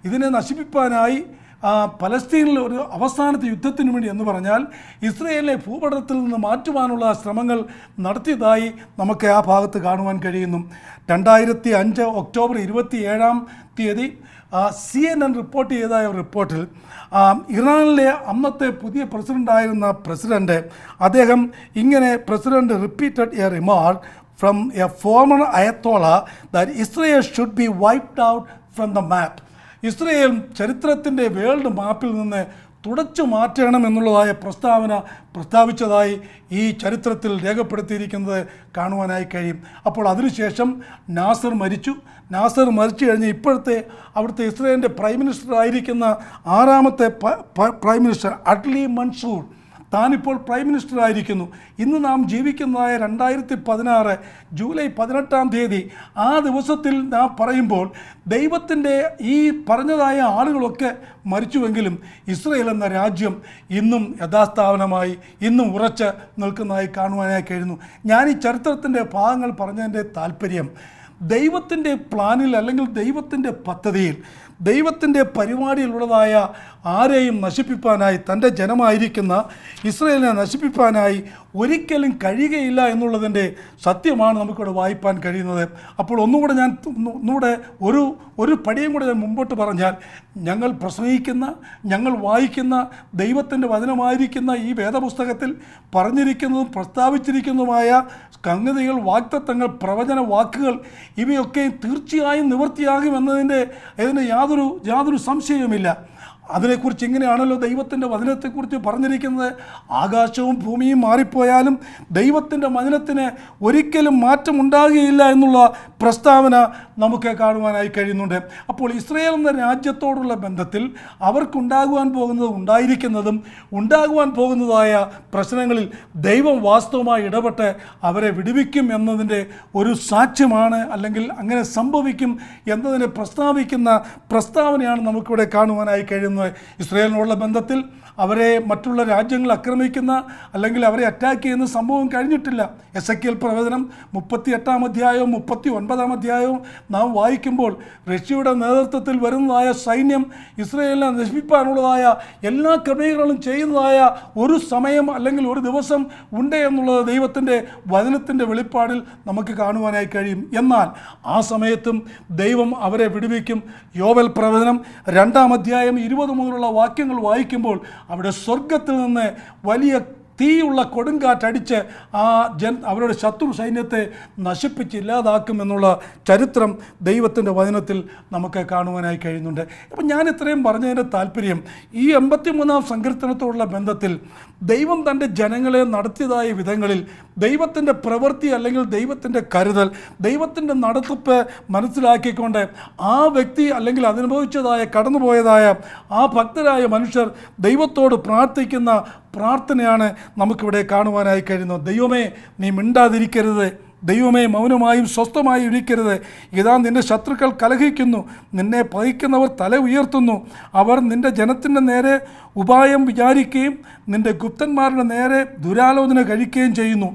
ഇതിനെ നശിപ്പിക്കാനായി ആ, പലസ്തീനിൽ ഒരു അവസാനത്തെ യുദ്ധത്തിന് വേണ്ടി എന്ന് പറഞ്ഞാൽ ഇസ്രയേലിനെ ഭൂപടത്തിൽ നിന്ന് മാറ്റുവാനുള്ള ശ്രമങ്ങൾ നടത്തിയതായി നമുക്ക് ആ ഭാഗത്ത് കാണുവാൻ കഴിയുന്നു രണ്ടായിരത്തി അഞ്ച് ഒക്ടോബർ ഇരുപത്തി ഏഴാം തീയതി സി എൻ എൻ റിപ്പോർട്ട് ചെയ്ത ഒരു റിപ്പോർട്ടിൽ ആ, ഇറാനിലെ അന്നത്തെ പുതിയ പ്രസിഡൻ്റായിരുന്ന പ്രസിഡന്റ് അദ്ദേഹം ഇങ്ങനെ president repeated a remark from a former ayatollah that Israel should be wiped out from the map Israel ചരിത്രത്തിൻ്റെ വേൾഡ് മാപ്പിൽ നിന്ന് തുടച്ചു മാറ്റണം എന്നുള്ളതായ പ്രസ്താവന പ്രസ്താവിച്ചതായി ഈ ചരിത്രത്തിൽ രേഖപ്പെടുത്തിയിരിക്കുന്നത് കാണുവാനായി കഴിയും അപ്പോൾ അതിനുശേഷം നാസർ മരിച്ചു നാസർ മരിച്ചു കഴിഞ്ഞ് ഇപ്പോഴത്തെ അവിടുത്തെ ഇസ്രയേലിൻ്റെ പ്രൈം മിനിസ്റ്റർ ആയിരിക്കുന്ന ആറാമത്തെ പ- പ- പ്രൈം മിനിസ്റ്റർ അഡ്ലി മൻസൂർ താനിപ്പോൾ പ്രൈം മിനിസ്റ്റർ ആയിരിക്കുന്നു ഇന്ന് നാം ജീവിക്കുന്നതായ രണ്ടായിരത്തി പതിനാറ് ജൂലൈ പതിനെട്ടാം തീയതി ആ ദിവസത്തിൽ നാം പറയുമ്പോൾ ദൈവത്തിൻ്റെ ഈ പറഞ്ഞതായ ആളുകളൊക്കെ മരിച്ചുവെങ്കിലും ഇസ്രയേൽ എന്ന രാജ്യം ഇന്നും യഥാസ്ഥാപനമായി ഇന്നും ഉറച്ച് നിൽക്കുന്നതായി കാണുവാനായി കഴിയുന്നു ഞാൻ ഈ ചരിത്രത്തിൻ്റെ ഭാഗങ്ങൾ പറഞ്ഞതിൻ്റെ താല്പര്യം ദൈവത്തിൻ്റെ പ്ലാനിൽ അല്ലെങ്കിൽ ദൈവത്തിൻ്റെ പദ്ധതിയിൽ ദൈവത്തിൻ്റെ പരിപാടിയിലുള്ളതായ ആരെയും നശിപ്പിക്കാനായി തൻ്റെ ജനമായിരിക്കുന്ന ഇസ്രയേലിനെ നശിപ്പിക്കാനായി ഒരിക്കലും കഴിയുകയില്ല എന്നുള്ളതിൻ്റെ സത്യമാണ് നമുക്കിവിടെ വായിപ്പാൻ കഴിയുന്നത് അപ്പോൾ ഒന്നുകൂടെ ഞാൻ ഒന്ന് ഒന്നുകൂടെ ഒരു ഒരു പടിയും കൂടെ ഞാൻ മുമ്പോട്ട് പറഞ്ഞാൽ ഞങ്ങൾ പ്രസംഗിക്കുന്ന ഞങ്ങൾ വായിക്കുന്ന ദൈവത്തിൻ്റെ വചനമായിരിക്കുന്ന ഈ വേദപുസ്തകത്തിൽ പറഞ്ഞിരിക്കുന്നതും പ്രസ്താവിച്ചിരിക്കുന്നതുമായ സംഗതികൾ വാക്തത്വങ്ങൾ പ്രവചന വാക്കുകൾ ഇവയൊക്കെ തീർച്ചയായും നിവൃത്തിയാകും എന്നതിൻ്റെ ഇതിന് യാതൊരു യാതൊരു സംശയവുമില്ല അതിനെക്കുറിച്ച് ഇങ്ങനെയാണല്ലോ ദൈവത്തിൻ്റെ വചനത്തെക്കുറിച്ച് പറഞ്ഞിരിക്കുന്നത് ആകാശവും ഭൂമിയും മാറിപ്പോയാലും ദൈവത്തിൻ്റെ വചനത്തിന് ഒരിക്കലും മാറ്റമുണ്ടാകുകയില്ല എന്നുള്ള പ്രസ്താവന നമുക്ക് കാണുവാനായി കഴിയുന്നുണ്ട് അപ്പോൾ ഇസ്രയേൽ എന്ന രാജ്യത്തോടുള്ള ബന്ധത്തിൽ അവർക്കുണ്ടാകുവാൻ പോകുന്നത് ഉണ്ടായിരിക്കുന്നതും ഉണ്ടാകുവാൻ പോകുന്നതായ പ്രശ്നങ്ങളിൽ ദൈവം വാസ്തവമായി ഇടപെട്ട് അവരെ വിടുവിക്കും എന്നതിൻ്റെ ഒരു സാക്ഷ്യമാണ് അല്ലെങ്കിൽ അങ്ങനെ സംഭവിക്കും എന്നതിനെ പ്രസ്താവിക്കുന്ന പ്രസ്താവനയാണ് നമുക്കിവിടെ കാണുവാനായി കഴിയുന്നത് ഇസ്രയേലിനോടുള്ള ബന്ധത്തിൽ അവരെ മറ്റുള്ള രാജ്യങ്ങൾ ആക്രമിക്കുന്ന അല്ലെങ്കിൽ അവരെ അറ്റാക്ക് ചെയ്യുന്ന സംഭവം കഴിഞ്ഞിട്ടില്ല എസ് എ പ്രവചനം മുപ്പത്തി എട്ടാം അധ്യായവും മുപ്പത്തി ഒൻപതാം അധ്യായവും നാം വായിക്കുമ്പോൾ റഷ്യയുടെ നേതൃത്വത്തിൽ വരുന്നതായ സൈന്യം ഇസ്രയേലിനെ നശിപ്പിക്കാനുള്ളതായ എല്ലാ ക്രമീകരണങ്ങളും ചെയ്യുന്നതായ ഒരു സമയം അല്ലെങ്കിൽ ഒരു ദിവസം ഉണ്ട് എന്നുള്ളത് ദൈവത്തിൻ്റെ വചനത്തിൻ്റെ വെളിപ്പാടിൽ നമുക്ക് കാണുവാനായി കഴിയും എന്നാൽ ആ സമയത്തും ദൈവം അവരെ വിടുവിക്കും യോവൽ പ്രവചനം രണ്ടാം അധ്യായം ഇരുപത് മുതലുള്ള വാക്യങ്ങൾ വായിക്കുമ്പോൾ അവിടെ സ്വർഗത്തിൽ നിന്ന് വലിയ തീയുള്ള കൊടുങ്കാറ്റടിച്ച് ആ ജൻ അവരുടെ ശത്രു സൈന്യത്തെ നശിപ്പിച്ച് ഇല്ലാതാക്കും എന്നുള്ള ചരിത്രം ദൈവത്തിൻ്റെ വചനത്തിൽ നമുക്ക് കാണുവാനായി കഴിയുന്നുണ്ട് അപ്പം ഞാൻ ഇത്രയും പറഞ്ഞതിൻ്റെ താല്പര്യം ഈ എൺപത്തിമൂന്നാം സങ്കീർത്തനത്തോടുള്ള ബന്ധത്തിൽ ദൈവം തൻ്റെ ജനങ്ങളെ നടത്തിയതായ വിധങ്ങളിൽ ദൈവത്തിൻ്റെ പ്രവൃത്തി അല്ലെങ്കിൽ ദൈവത്തിൻ്റെ കരുതൽ ദൈവത്തിൻ്റെ നടത്തിപ്പ് മനസ്സിലാക്കിക്കൊണ്ട് ആ വ്യക്തി അല്ലെങ്കിൽ അനുഭവിച്ചതായ കടന്നുപോയതായ ആ ഭക്തരായ മനുഷ്യർ ദൈവത്തോട് പ്രാർത്ഥിക്കുന്ന പ്രാർത്ഥനയാണ് നമുക്കിവിടെ കാണുവാനായി കഴിയുന്നത് ദൈവമേ നീ മിണ്ടാതിരിക്കരുത് ദൈവമേ മൗനമായും സ്വസ്ഥമായും ഇരിക്കരുത് ഇതാ നിന്റെ ശത്രുക്കൾ കലഹിക്കുന്നു നിന്നെ പതിക്കുന്നവർ തല ഉയർത്തുന്നു അവർ നിന്റെ ജനത്തിൻ്റെ നേരെ ഉപായം വിചാരിക്കുകയും നിന്റെ ഗുപ്തന്മാരുടെ നേരെ ദുരാലോചന കഴിക്കുകയും ചെയ്യുന്നു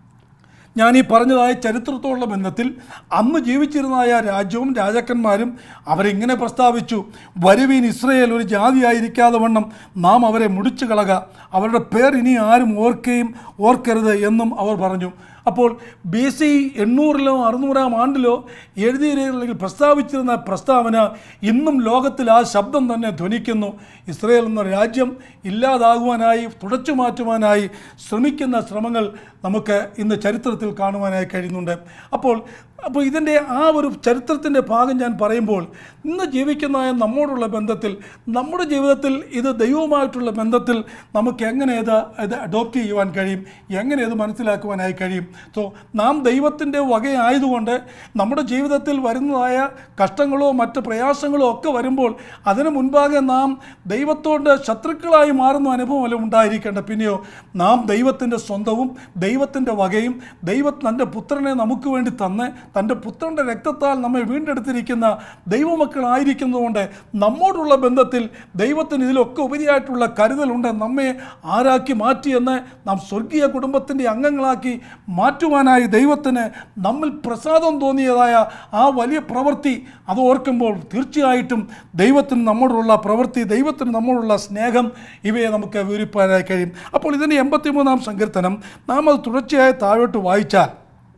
ഞാൻ ഈ പറഞ്ഞതായ ചരിത്രത്തോടുള്ള ബന്ധത്തിൽ അന്ന് ജീവിച്ചിരുന്നതായ രാജ്യവും രാജാക്കന്മാരും അവരിങ്ങനെ പ്രസ്താവിച്ചു വരുവീൻ ഇസ്രയേൽ ഒരു ജാതിയായിരിക്കാതെ വണ്ണം നാം അവരെ മുടിച്ചു കളക അവരുടെ പേർ ഇനി ആരും ഓർക്കുകയും ഓർക്കരുത് എന്നും അവർ പറഞ്ഞു അപ്പോൾ ബി സി എണ്ണൂറിലോ അറുന്നൂറാം ആണ്ടിലോ എഴുതിയ അല്ലെങ്കിൽ പ്രസ്താവിച്ചിരുന്ന പ്രസ്താവന ഇന്നും ലോകത്തിൽ ആ ശബ്ദം തന്നെ ധ്വനിക്കുന്നു ഇസ്രയേൽ എന്ന രാജ്യം ഇല്ലാതാകുവാനായി തുടച്ചു മാറ്റുവാനായി ശ്രമിക്കുന്ന ശ്രമങ്ങൾ നമുക്ക് ഇന്ന് ചരിത്രത്തിൽ കാണുവാനായി കഴിയുന്നുണ്ട് അപ്പോൾ അപ്പോൾ ഇതിൻ്റെ ആ ഒരു ചരിത്രത്തിൻ്റെ ഭാഗം ഞാൻ പറയുമ്പോൾ ഇന്ന് ജീവിക്കുന്ന നമ്മോടുള്ള ബന്ധത്തിൽ നമ്മുടെ ജീവിതത്തിൽ ഇത് ദൈവവുമായിട്ടുള്ള ബന്ധത്തിൽ നമുക്ക് എങ്ങനെ ഇത് ഇത് അഡോപ്റ്റ് ചെയ്യുവാൻ കഴിയും എങ്ങനെ ഇത് മനസ്സിലാക്കുവാനായി കഴിയും സോ നാം ദൈവത്തിൻ്റെ വകയായതുകൊണ്ട് നമ്മുടെ ജീവിതത്തിൽ വരുന്നതായ കഷ്ടങ്ങളോ മറ്റ് പ്രയാസങ്ങളോ ഒക്കെ വരുമ്പോൾ അതിനു മുൻപാകെ നാം ദൈവത്തോട് ശത്രുക്കളായി മാറുന്ന അനുഭവമല്ല ഉണ്ടായിരിക്കേണ്ട പിന്നെയോ നാം ദൈവത്തിൻ്റെ സ്വന്തവും ദൈവത്തിൻ്റെ വകയും ദൈവം തൻ്റെ പുത്രനെ നമുക്ക് വേണ്ടി തന്ന് തൻ്റെ പുത്രൻ്റെ രക്തത്താൽ നമ്മെ വീണ്ടെടുത്തിരിക്കുന്ന ദൈവമക്കളായിരിക്കുന്നതുകൊണ്ട് നമ്മോടുള്ള ബന്ധത്തിൽ ദൈവത്തിന് ഇതിലൊക്കെ ഉപരിയായിട്ടുള്ള കരുതലുണ്ട് നമ്മെ ആരാക്കി മാറ്റിയെന്ന് നാം സ്വർഗീയ കുടുംബത്തിൻ്റെ അംഗങ്ങളാക്കി മാറ്റുവാനായി ദൈവത്തിന് നമ്മിൽ പ്രസാദം തോന്നിയതായ ആ വലിയ പ്രവൃത്തി അത് ഓർക്കുമ്പോൾ തീർച്ചയായിട്ടും ദൈവത്തിന് നമ്മോടുള്ള പ്രവൃത്തി ദൈവത്തിന് നമ്മോടുള്ള സ്നേഹം ഇവയെ നമുക്ക് വിവരിപ്പാനായി കഴിയും അപ്പോൾ ഇതിൻ്റെ എൺപത്തിമൂന്നാം സങ്കീർത്തനം നാം അത് തുടർച്ചയായി താഴോട്ട് വായിച്ചാൽ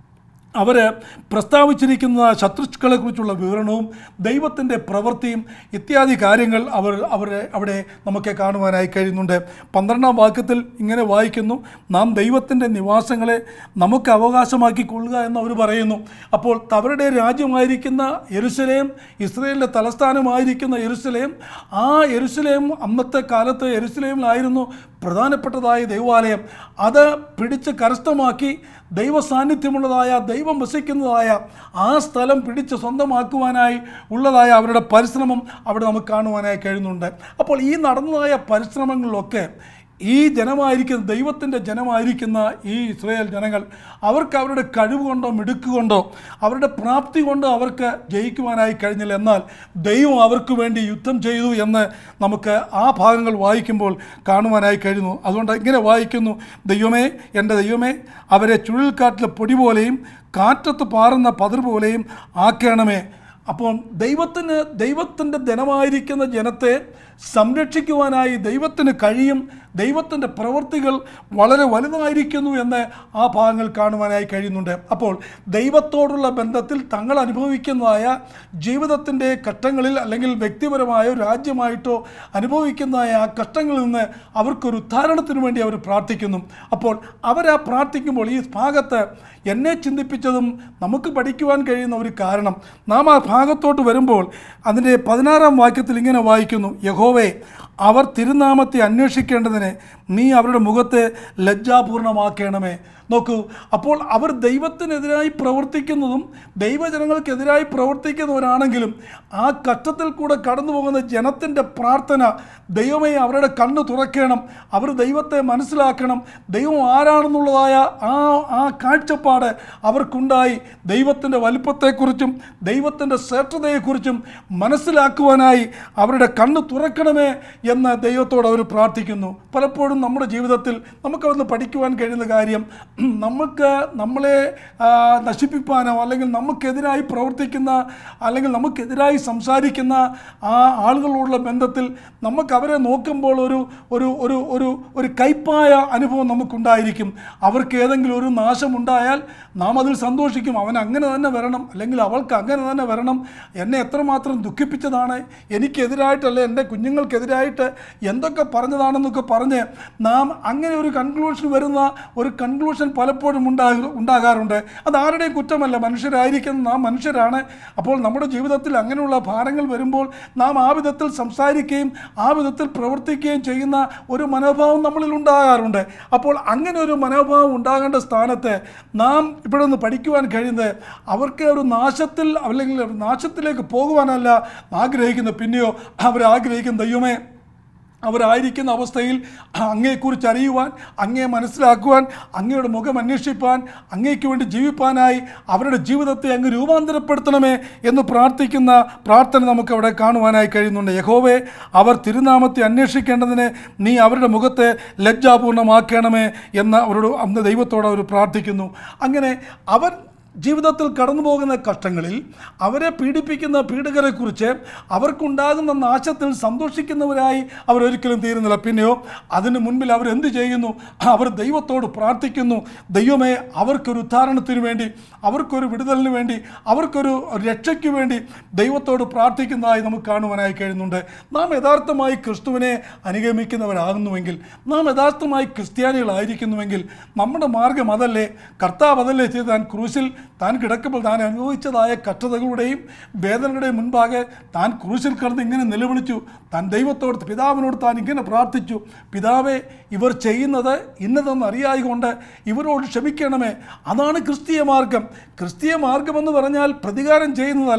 അവർ പ്രസ്താവിച്ചിരിക്കുന്ന ശത്രുക്കളെക്കുറിച്ചുള്ള വിവരണവും ദൈവത്തിൻ്റെ പ്രവൃത്തിയും ഇത്യാദി കാര്യങ്ങൾ അവർ അവർ അവിടെ നമുക്ക് കാണുവാനായി കഴിയുന്നുണ്ട് പന്ത്രണ്ടാം വാക്യത്തിൽ ഇങ്ങനെ വായിക്കുന്നു നാം ദൈവത്തിൻ്റെ നിവാസങ്ങളെ നമുക്ക് അവകാശമാക്കിക്കൊള്ളുക എന്ന് അവർ പറയുന്നു അപ്പോൾ അവരുടെ രാജ്യമായിരിക്കുന്ന യെരുസലേം ഇസ്രയേലിൻ്റെ തലസ്ഥാനമായിരിക്കുന്ന യെരുസലേം ആ യെരുസലേം അന്നത്തെ കാലത്ത് യെരുസലേമിലായിരുന്നു പ്രധാനപ്പെട്ടതായ ദൈവാലയം അത് പിടിച്ച് കരസ്ഥമാക്കി ദൈവ സാന്നിധ്യമുള്ളതായ ദൈവം വസിക്കുന്നതായ ആ സ്ഥലം പിടിച്ച് സ്വന്തമാക്കുവാനായി ഉള്ളതായ അവരുടെ പരിശ്രമം അവിടെ നമുക്ക് കാണുവാനായി കഴിയുന്നുണ്ട് അപ്പോൾ ഈ നടന്നതായ പരിശ്രമങ്ങളിലൊക്കെ ഈ ജനമായിരിക്കുന്ന ദൈവത്തിൻ്റെ ജനമായിരിക്കുന്ന ഈ ഇസ്രയേൽ ജനങ്ങൾ അവർക്ക് അവരുടെ കഴിവ് കൊണ്ടോ മിടുക്ക് കൊണ്ടോ അവരുടെ പ്രാപ്തി കൊണ്ടോ അവർക്ക് ജയിക്കുവാനായി കഴിഞ്ഞില്ല എന്നാൽ ദൈവം അവർക്ക് വേണ്ടി യുദ്ധം ചെയ്തു എന്ന് നമുക്ക് ആ ഭാഗങ്ങൾ വായിക്കുമ്പോൾ കാണുവാനായി കഴിയുന്നു അതുകൊണ്ട് ഇങ്ങനെ വായിക്കുന്നു ദൈവമേ എൻ്റെ ദൈവമേ അവരെ ചുഴലിക്കാറ്റിലെ പൊടി പോലെയും കാറ്റത്ത് പാറുന്ന പതിർ പോലെയും ആക്കണമേ അപ്പോൾ ദൈവത്തിന് ദൈവത്തിൻ്റെ ധനമായിരിക്കുന്ന ജനത്തെ സംരക്ഷിക്കുവാനായി ദൈവത്തിന് കഴിയും ദൈവത്തിൻ്റെ പ്രവൃത്തികൾ വളരെ വലുതായിരിക്കുന്നു എന്ന് ആ ഭാഗങ്ങൾ കാണുവാനായി കഴിയുന്നുണ്ട് അപ്പോൾ ദൈവത്തോടുള്ള ബന്ധത്തിൽ തങ്ങൾ അനുഭവിക്കുന്നതായ ജീവിതത്തിൻ്റെ ഘട്ടങ്ങളിൽ അല്ലെങ്കിൽ വ്യക്തിപരമായോ രാജ്യമായിട്ടോ അനുഭവിക്കുന്നതായ ആ കഷ്ടങ്ങളിൽ നിന്ന് അവർക്കൊരു ഉദ്ധാരണത്തിന് വേണ്ടി അവർ പ്രാർത്ഥിക്കുന്നു അപ്പോൾ അവരാ പ്രാർത്ഥിക്കുമ്പോൾ ഈ ഭാഗത്ത് എന്നെ ചിന്തിപ്പിച്ചതും നമുക്ക് പഠിക്കുവാൻ കഴിയുന്ന ഒരു കാരണം നാം ആ ഭാഗത്തോട്ട് വരുമ്പോൾ അതിൻ്റെ പതിനാറാം വാക്യത്തിൽ ഇങ്ങനെ വായിക്കുന്നു യഹോവേ അവർ തിരുനാമത്തെ അന്വേഷിക്കേണ്ടതിന് നീ അവരുടെ മുഖത്തെ ലജ്ജാപൂർണമാക്കണമേ നോക്കൂ അപ്പോൾ അവർ ദൈവത്തിനെതിരായി പ്രവർത്തിക്കുന്നതും ദൈവജനങ്ങൾക്കെതിരായി പ്രവർത്തിക്കുന്നവരാണെങ്കിലും ആ കഷ്ടത്തിൽ കൂടെ കടന്നു പോകുന്ന ജനത്തിൻ്റെ പ്രാർത്ഥന ദൈവമേ അവരുടെ കണ്ണ് തുറക്കണം അവർ ദൈവത്തെ മനസ്സിലാക്കണം ദൈവം ആരാണെന്നുള്ളതായ ആ ആ കാഴ്ചപ്പാട് അവർക്കുണ്ടായി ദൈവത്തിൻ്റെ വലിപ്പത്തെക്കുറിച്ചും ദൈവത്തിൻ്റെ ശ്രേഷ്ഠതയെക്കുറിച്ചും മനസ്സിലാക്കുവാനായി അവരുടെ കണ്ണ് തുറക്കണമേ എന്ന് ദൈവത്തോട് അവർ പ്രാർത്ഥിക്കുന്നു പലപ്പോഴും നമ്മുടെ ജീവിതത്തിൽ നമുക്കവിടുന്ന് പഠിക്കുവാൻ കഴിയുന്ന കാര്യം നമുക്ക് നമ്മളെ ആ, നശിപ്പിക്കാനോ അല്ലെങ്കിൽ നമുക്കെതിരായി പ്രവർത്തിക്കുന്ന അല്ലെങ്കിൽ നമുക്കെതിരായി സംസാരിക്കുന്ന ആ ആളുകളോടുള്ള ബന്ധത്തിൽ നമുക്ക് അവരെ നോക്കുമ്പോൾ ഒരു ഒരു ഒരു ഒരു ഒരു കയ്പായ അനുഭവം നമുക്കുണ്ടായിരിക്കും അവർക്ക് ഏതെങ്കിലും ഒരു നാശമുണ്ടായാൽ നാം അതിൽ സന്തോഷിക്കും അവൻ അങ്ങനെ തന്നെ വരണം അല്ലെങ്കിൽ അവൾക്ക് അങ്ങനെ തന്നെ വരണം എന്നെ എത്രമാത്രം ദുഃഖിപ്പിച്ചതാണ് എനിക്കെതിരായിട്ടല്ല എൻ്റെ കുഞ്ഞുങ്ങൾക്കെതിരായിട്ട് എന്തൊക്കെ പറഞ്ഞതാണെന്നൊക്കെ പറഞ്ഞ് നാം അങ്ങനെ ഒരു കൺക്ലൂഷൻ വരുന്ന ഒരു കൺക്ലൂഷൻ പലപ്പോഴും ഉണ്ടാക ഉണ്ടാകാറുണ്ട് അത് ആരുടെയും കുറ്റമല്ല മനുഷ്യരായിരിക്കുന്ന നാം മനുഷ്യരാണ് അപ്പോൾ നമ്മുടെ ജീവിതത്തിൽ അങ്ങനെയുള്ള ഭാരങ്ങൾ വരുമ്പോൾ നാം ആ വിധത്തിൽ സംസാരിക്കുകയും ആ വിധത്തിൽ പ്രവർത്തിക്കുകയും ചെയ്യുന്ന ഒരു മനോഭാവം നമ്മളിൽ ഉണ്ടാകാറുണ്ട് അപ്പോൾ അങ്ങനെ ഒരു മനോഭാവം ഉണ്ടാകേണ്ട സ്ഥാനത്ത് നാം ഇവിടെ നിന്ന് പഠിക്കുവാൻ കഴിയുന്നത് അവർക്ക് ഒരു നാശത്തിൽ അല്ലെങ്കിൽ നാശത്തിലേക്ക് പോകുവാനല്ല ആഗ്രഹിക്കുന്നത് പിന്നെയോ അവർ ആഗ്രഹിക്കുന്ന ദൈവമേ അവരായിരിക്കുന്ന അവസ്ഥയിൽ അങ്ങയെക്കുറിച്ച് അറിയുവാൻ അങ്ങയെ മനസ്സിലാക്കുവാൻ അങ്ങയുടെ മുഖം അന്വേഷിപ്പാൻ അങ്ങയ്ക്ക് വേണ്ടി ജീവിപ്പാനായി അവരുടെ ജീവിതത്തെ അങ്ങ് രൂപാന്തരപ്പെടുത്തണമേ എന്ന് പ്രാർത്ഥിക്കുന്ന പ്രാർത്ഥന നമുക്ക് അവിടെ കാണുവാനായി കഴിയുന്നുണ്ട് യഹോവേ അവർ തിരുനാമത്തെ അന്വേഷിക്കേണ്ടതിന് നീ അവരുടെ മുഖത്തെ ലജ്ജാപൂർണ്ണമാക്കണമേ എന്ന് അവരോട് അന്ന് ദൈവത്തോട് അവർ പ്രാർത്ഥിക്കുന്നു അങ്ങനെ അവർ ജീവിതത്തിൽ കടന്നു പോകുന്ന കഷ്ടങ്ങളിൽ അവരെ പീഡിപ്പിക്കുന്ന പീഡകരെക്കുറിച്ച് അവർക്കുണ്ടാകുന്ന നാശത്തിൽ സന്തോഷിക്കുന്നവരായി അവരൊരിക്കലും തീരുന്നില്ല പിന്നെയോ അതിന് മുൻപിൽ അവർ എന്ത് ചെയ്യുന്നു അവർ ദൈവത്തോട് പ്രാർത്ഥിക്കുന്നു ദൈവമേ അവർക്കൊരു ഉദ്ധാരണത്തിന് വേണ്ടി അവർക്കൊരു വിടുതലിന് വേണ്ടി അവർക്കൊരു രക്ഷയ്ക്ക് വേണ്ടി ദൈവത്തോട് പ്രാർത്ഥിക്കുന്നതായി നമുക്ക് കാണുവാനായി കഴിയുന്നുണ്ട് നാം യഥാർത്ഥമായി ക്രിസ്തുവിനെ അനുഗമിക്കുന്നവരാകുന്നുവെങ്കിൽ നാം യഥാർത്ഥമായി ക്രിസ്ത്യാനികളായിരിക്കുന്നുവെങ്കിൽ നമ്മുടെ മാർഗം അതല്ലേ കർത്താവ് അതല്ലേ ചെയ്ത് താൻ ക്രൂശിൽ താൻ കിടക്കുമ്പോൾ താൻ അനുഭവിച്ചതായ കഷ്ടതകളുടെയും വേദനകളുടെയും മുൻപാകെ താൻ ക്രൂശിൽ കിടന്ന് ഇങ്ങനെ നിലവിളിച്ചു താൻ ദൈവത്തോട് പിതാവിനോട് താൻ ഇങ്ങനെ പ്രാർത്ഥിച്ചു പിതാവേ ഇവർ ചെയ്യുന്നത് ഇന്നതെന്ന് അറിയായികൊണ്ട് ഇവരോട് ക്ഷമിക്കണമേ അതാണ് ക്രിസ്തീയ മാർഗം ക്രിസ്തീയ മാർഗമെന്ന് പറഞ്ഞാൽ പ്രതികാരം ചെയ്യുന്നതല്ല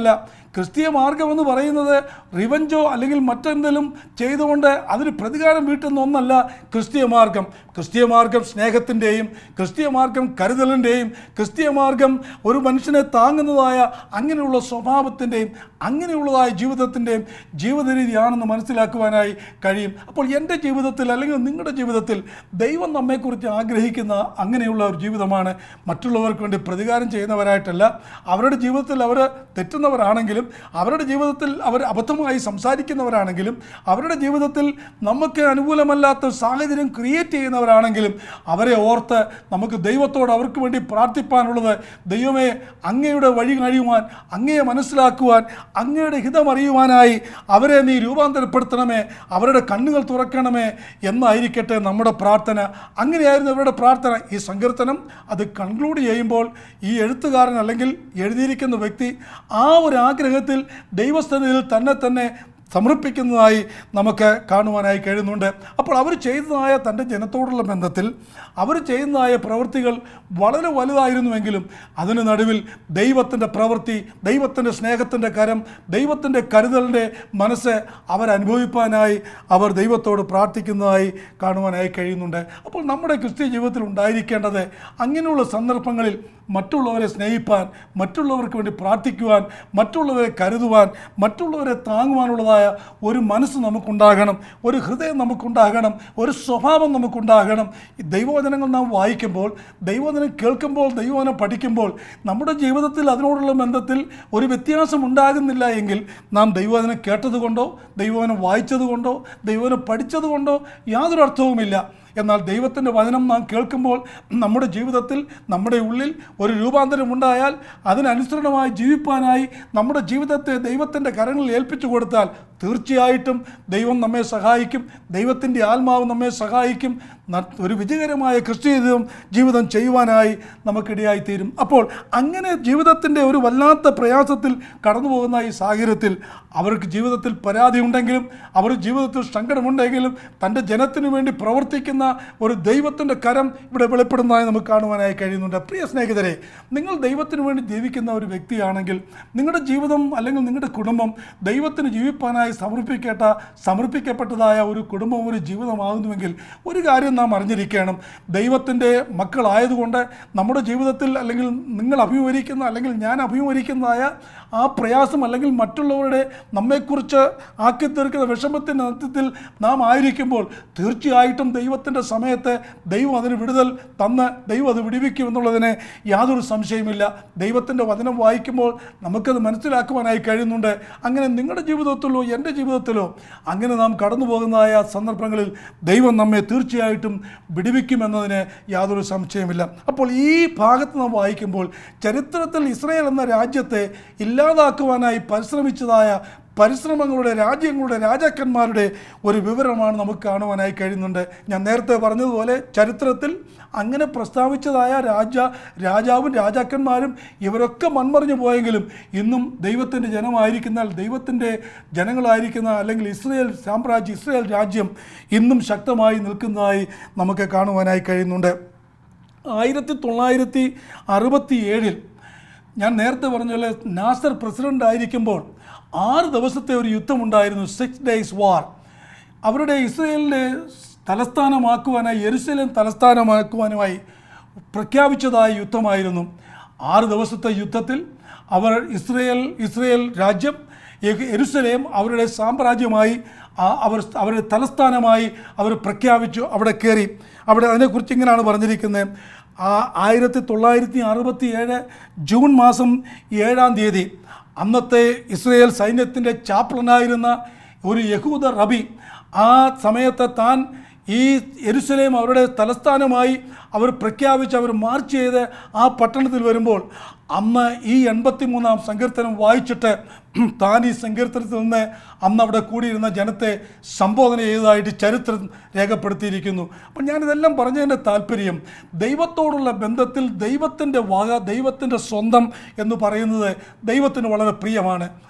ക്രിസ്തീയ മാർഗം എന്ന് പറയുന്നത് റിവഞ്ചോ അല്ലെങ്കിൽ മറ്റെന്തെങ്കിലും ചെയ്തുകൊണ്ട് അതിന് പ്രതികാരം വീട്ടുന്ന ഒന്നല്ല ക്രിസ്തീയ മാർഗം ക്രിസ്തീയ മാർഗം സ്നേഹത്തിൻ്റെയും ക്രിസ്തീയ മാർഗം കരുതലിൻ്റെയും ക്രിസ്തീയ മാർഗം ഒരു മനുഷ്യനെ താങ്ങുന്നതായ അങ്ങനെയുള്ള സ്വഭാവത്തിൻ്റെയും അങ്ങനെയുള്ളതായ ജീവിതത്തിൻ്റെയും ജീവിത രീതിയാണെന്ന് മനസ്സിലാക്കുവാനായി കഴിയും അപ്പോൾ എൻ്റെ ജീവിതത്തിൽ അല്ലെങ്കിൽ നിങ്ങളുടെ ജീവിതത്തിൽ ദൈവം നമ്മെക്കുറിച്ച് ആഗ്രഹിക്കുന്ന അങ്ങനെയുള്ള ഒരു ജീവിതമാണ് മറ്റുള്ളവർക്ക് വേണ്ടി പ്രതികാരം ചെയ്യുന്നവരായിട്ടല്ല അവരുടെ ജീവിതത്തിൽ അവർ തെറ്റുന്നവരാണെങ്കിലും അവരുടെ ജീവിതത്തിൽ അവർ അബദ്ധമായി സംസാരിക്കുന്നവരാണെങ്കിലും അവരുടെ ജീവിതത്തിൽ നമുക്ക് അനുകൂലമല്ലാത്ത ഒരു സാഹചര്യം ക്രിയേറ്റ് ചെയ്യുന്നവരാണെങ്കിലും അവരെ ഓർത്ത് നമുക്ക് ദൈവത്തോട് അവർക്ക് വേണ്ടി പ്രാർത്ഥിപ്പാനുള്ളത് ദൈവമേ അങ്ങയുടെ വഴി കഴിയുവാൻ അങ്ങയെ മനസ്സിലാക്കുവാൻ അങ്ങയുടെ ഹിതം അറിയുവാനായി അവരെ നീ രൂപാന്തരപ്പെടുത്തണമേ അവരുടെ കണ്ണുകൾ തുറക്കണമേ എന്നായിരിക്കട്ടെ നമ്മുടെ പ്രാർത്ഥന അങ്ങനെയായിരുന്നു അവരുടെ പ്രാർത്ഥന ഈ സങ്കീർത്തനം അത് കൺക്ലൂഡ് ചെയ്യുമ്പോൾ ഈ എഴുത്തുകാരൻ അല്ലെങ്കിൽ എഴുതിയിരിക്കുന്ന വ്യക്തി ആ ഒരു ആഗ്രഹത്തിൽ ദൈവസ്ഥനിൽ തന്നെ തന്നെ സമർപ്പിക്കുന്നതായി നമുക്ക് കാണുവാനായി കഴിയുന്നുണ്ട് അപ്പോൾ അവർ ചെയ്തതായ തൻ്റെ ജനത്തോടുള്ള ബന്ധത്തിൽ അവർ ചെയ്യുന്നതായ പ്രവൃത്തികൾ വളരെ വലുതായിരുന്നുവെങ്കിലും അതിന് നടുവിൽ ദൈവത്തിൻ്റെ പ്രവൃത്തി ദൈവത്തിൻ്റെ സ്നേഹത്തിൻ്റെ കരം ദൈവത്തിൻ്റെ കരുതലിൻ്റെ മനസ്സ് അവരനുഭവിപ്പാനായി അവർ ദൈവത്തോട് പ്രാർത്ഥിക്കുന്നതായി കാണുവാനായി കഴിയുന്നുണ്ട് അപ്പോൾ നമ്മുടെ ക്രിസ്ത്യ ജീവിതത്തിൽ ഉണ്ടായിരിക്കേണ്ടത് അങ്ങനെയുള്ള സന്ദർഭങ്ങളിൽ മറ്റുള്ളവരെ സ്നേഹിപ്പാൻ മറ്റുള്ളവർക്ക് വേണ്ടി പ്രാർത്ഥിക്കുവാൻ മറ്റുള്ളവരെ കരുതുവാൻ മറ്റുള്ളവരെ താങ്ങുവാനുള്ളതായ ഒരു മനസ്സ് നമുക്കുണ്ടാകണം ഒരു ഹൃദയം നമുക്കുണ്ടാകണം ഒരു സ്വഭാവം നമുക്കുണ്ടാകണം ഈ ദൈവവചനങ്ങൾ നാം വായിക്കുമ്പോൾ ദൈവവചനം കേൾക്കുമ്പോൾ ദൈവവചനം പഠിക്കുമ്പോൾ നമ്മുടെ ജീവിതത്തിൽ അതിനോടുള്ള ബന്ധത്തിൽ ഒരു വ്യത്യാസം ഉണ്ടാകുന്നില്ല എങ്കിൽ നാം ദൈവവചനം കേട്ടതുകൊണ്ടോ ദൈവവചനം വായിച്ചതുകൊണ്ടോ ദൈവവചനം പഠിച്ചതുകൊണ്ടോ യാതൊരു അർത്ഥവുമില്ല എന്നാൽ ദൈവത്തിൻ്റെ വചനം നാം കേൾക്കുമ്പോൾ നമ്മുടെ ജീവിതത്തിൽ നമ്മുടെ ഉള്ളിൽ ഒരു രൂപാന്തരം ഉണ്ടായാൽ അതിനനുസരണമായി ജീവിപ്പാനായി നമ്മുടെ ജീവിതത്തെ ദൈവത്തിൻ്റെ കരങ്ങളിൽ ഏൽപ്പിച്ചു കൊടുത്താൽ തീർച്ചയായിട്ടും ദൈവം നമ്മെ സഹായിക്കും ദൈവത്തിൻ്റെ ആത്മാവ് നമ്മെ സഹായിക്കും ന- ഒരു വിജയകരമായ ക്രിസ്ത്യ ജീവിതം ജീവിതം ചെയ്യുവാനായി നമുക്കിടയായി തീരും അപ്പോൾ അങ്ങനെ ജീവിതത്തിൻ്റെ ഒരു വല്ലാത്ത പ്രയാസത്തിൽ കടന്നു പോകുന്ന ഈ സാഹചര്യത്തിൽ അവർക്ക് ജീവിതത്തിൽ പരാതി ഉണ്ടെങ്കിലും അവർ ജീവിതത്തിൽ സങ്കടമുണ്ടെങ്കിലും തൻ്റെ ജനത്തിനു വേണ്ടി പ്രവർത്തിക്കുന്ന ഒരു ദൈവത്തിൻ്റെ കരം ഇവിടെ വെളിപ്പെടുന്നതായി നമുക്ക് കാണുവാനായി കഴിയുന്നുണ്ട് പ്രിയ സ്നേഹിതരെ നിങ്ങൾ ദൈവത്തിന് വേണ്ടി ജീവിക്കുന്ന ഒരു വ്യക്തിയാണെങ്കിൽ നിങ്ങളുടെ ജീവിതം അല്ലെങ്കിൽ നിങ്ങളുടെ കുടുംബം ദൈവത്തിന് ജീവിപ്പാനായി സമർപ്പിക്കേണ്ട സമർപ്പിക്കപ്പെട്ടതായ ഒരു കുടുംബം ഒരു ജീവിതമാകുന്നുവെങ്കിൽ ഒരു കാര്യം നാം അറിഞ്ഞിരിക്കണം ദൈവത്തിൻ്റെ മക്കളായതുകൊണ്ട് നമ്മുടെ ജീവിതത്തിൽ അല്ലെങ്കിൽ നിങ്ങൾ അഭിമുഖീകരിക്കുന്ന അല്ലെങ്കിൽ ഞാൻ അഭിമുഖീകരിക്കുന്നതായ ആ പ്രയാസം അല്ലെങ്കിൽ മറ്റുള്ളവരുടെ നമ്മെക്കുറിച്ച് ആക്കി തീർക്കുന്ന വിഷമത്തിൻ്റെ അന്ത്യത്തിൽ നാം ആയിരിക്കുമ്പോൾ തീർച്ചയായിട്ടും ദൈവത്തിൻ്റെ സമയത്ത് ദൈവം അതിന് വിടുതൽ തന്ന് ദൈവം അത് വിടുവിക്കും എന്നുള്ളതിന് യാതൊരു സംശയമില്ല ദൈവത്തിൻ്റെ വചനം വായിക്കുമ്പോൾ നമുക്കത് മനസ്സിലാക്കുവാനായി കഴിയുന്നുണ്ട് അങ്ങനെ നിങ്ങളുടെ ജീവിതത്തിലോ എൻ്റെ ജീവിതത്തിലോ അങ്ങനെ നാം കടന്നു പോകുന്നതായ സന്ദർഭങ്ങളിൽ ദൈവം നമ്മെ തീർച്ചയായിട്ടും വിടുവിക്കുമെന്നതിന് യാതൊരു സംശയമില്ല അപ്പോൾ ഈ ഭാഗത്ത് നാം വായിക്കുമ്പോൾ ചരിത്രത്തിൽ ഇസ്രയേൽ എന്ന രാജ്യത്തെ ഇല്ലാതാക്കുവാനായി പരിശ്രമിച്ചതായ പരിശ്രമങ്ങളുടെ രാജ്യങ്ങളുടെ രാജാക്കന്മാരുടെ ഒരു വിവരമാണ് നമുക്ക് കാണുവാനായി കഴിയുന്നുണ്ട് ഞാൻ നേരത്തെ പറഞ്ഞതുപോലെ ചരിത്രത്തിൽ അങ്ങനെ പ്രസ്താവിച്ചതായ രാജ രാജാവും രാജാക്കന്മാരും ഇവരൊക്കെ മൺമറിഞ്ഞു പോയെങ്കിലും ഇന്നും ദൈവത്തിൻ്റെ ജനമായിരിക്കുന്ന ദൈവത്തിൻ്റെ ജനങ്ങളായിരിക്കുന്ന അല്ലെങ്കിൽ ഇസ്രയേൽ സാമ്രാജ്യം ഇസ്രയേൽ രാജ്യം ഇന്നും ശക്തമായി നിൽക്കുന്നതായി നമുക്ക് കാണുവാനായി കഴിയുന്നുണ്ട് ആയിരത്തി തൊള്ളായിരത്തി അറുപത്തി ഏഴിൽ ഞാൻ നേരത്തെ പറഞ്ഞ പോലെ നാസർ പ്രസിഡൻ്റ് ആയിരിക്കുമ്പോൾ ആറ് ദിവസത്തെ ഒരു യുദ്ധമുണ്ടായിരുന്നു സിക്സ് ഡേയ്സ് വാർ അവരുടെ ഇസ്രയേലിൻ്റെ തലസ്ഥാനമാക്കുവാനായി യെരുസലേം തലസ്ഥാനമാക്കുവാനുമായി പ്രഖ്യാപിച്ചതായ യുദ്ധമായിരുന്നു ആറ് ദിവസത്തെ യുദ്ധത്തിൽ അവർ ഇസ്രയേൽ ഇസ്രയേൽ രാജ്യം യെ- യെരുസലേം അവരുടെ സാമ്രാജ്യമായി ആ- അവർ അവരുടെ തലസ്ഥാനമായി അവർ പ്രഖ്യാപിച്ചു അവിടെ കയറി അവിടെ അതിനെക്കുറിച്ച് ഇങ്ങനെയാണ് പറഞ്ഞിരിക്കുന്നത് ആ ആയിരത്തി തൊള്ളായിരത്തി അറുപത്തി ഏഴ് ജൂൺ മാസം ഏഴാം തീയതി അന്നത്തെ ഇസ്രയേൽ സൈന്യത്തിൻ്റെ ചാപ്ലനായിരുന്ന ഒരു യഹൂദ റബി ആ സമയത്ത് താൻ ഈ എരുസലേം അവരുടെ തലസ്ഥാനമായി അവർ പ്രഖ്യാപിച്ച് അവർ മാർച്ച് ചെയ്ത് ആ പട്ടണത്തിൽ വരുമ്പോൾ അന്ന് ഈ എൺപത്തി മൂന്നാം സങ്കീർത്തനം വായിച്ചിട്ട് താൻ ഈ സങ്കീർത്തനത്തിൽ നിന്ന് അന്ന് അവിടെ കൂടിയിരുന്ന ജനത്തെ സംബോധന ചെയ്തതായിട്ട് ചരിത്രം രേഖപ്പെടുത്തിയിരിക്കുന്നു അപ്പം ഞാനിതെല്ലാം പറഞ്ഞതിൻ്റെ താല്പര്യം ദൈവത്തോടുള്ള ബന്ധത്തിൽ ദൈവത്തിൻ്റെ വക ദൈവത്തിൻ്റെ സ്വന്തം എന്ന് പറയുന്നത് ദൈവത്തിന് വളരെ പ്രിയമാണ്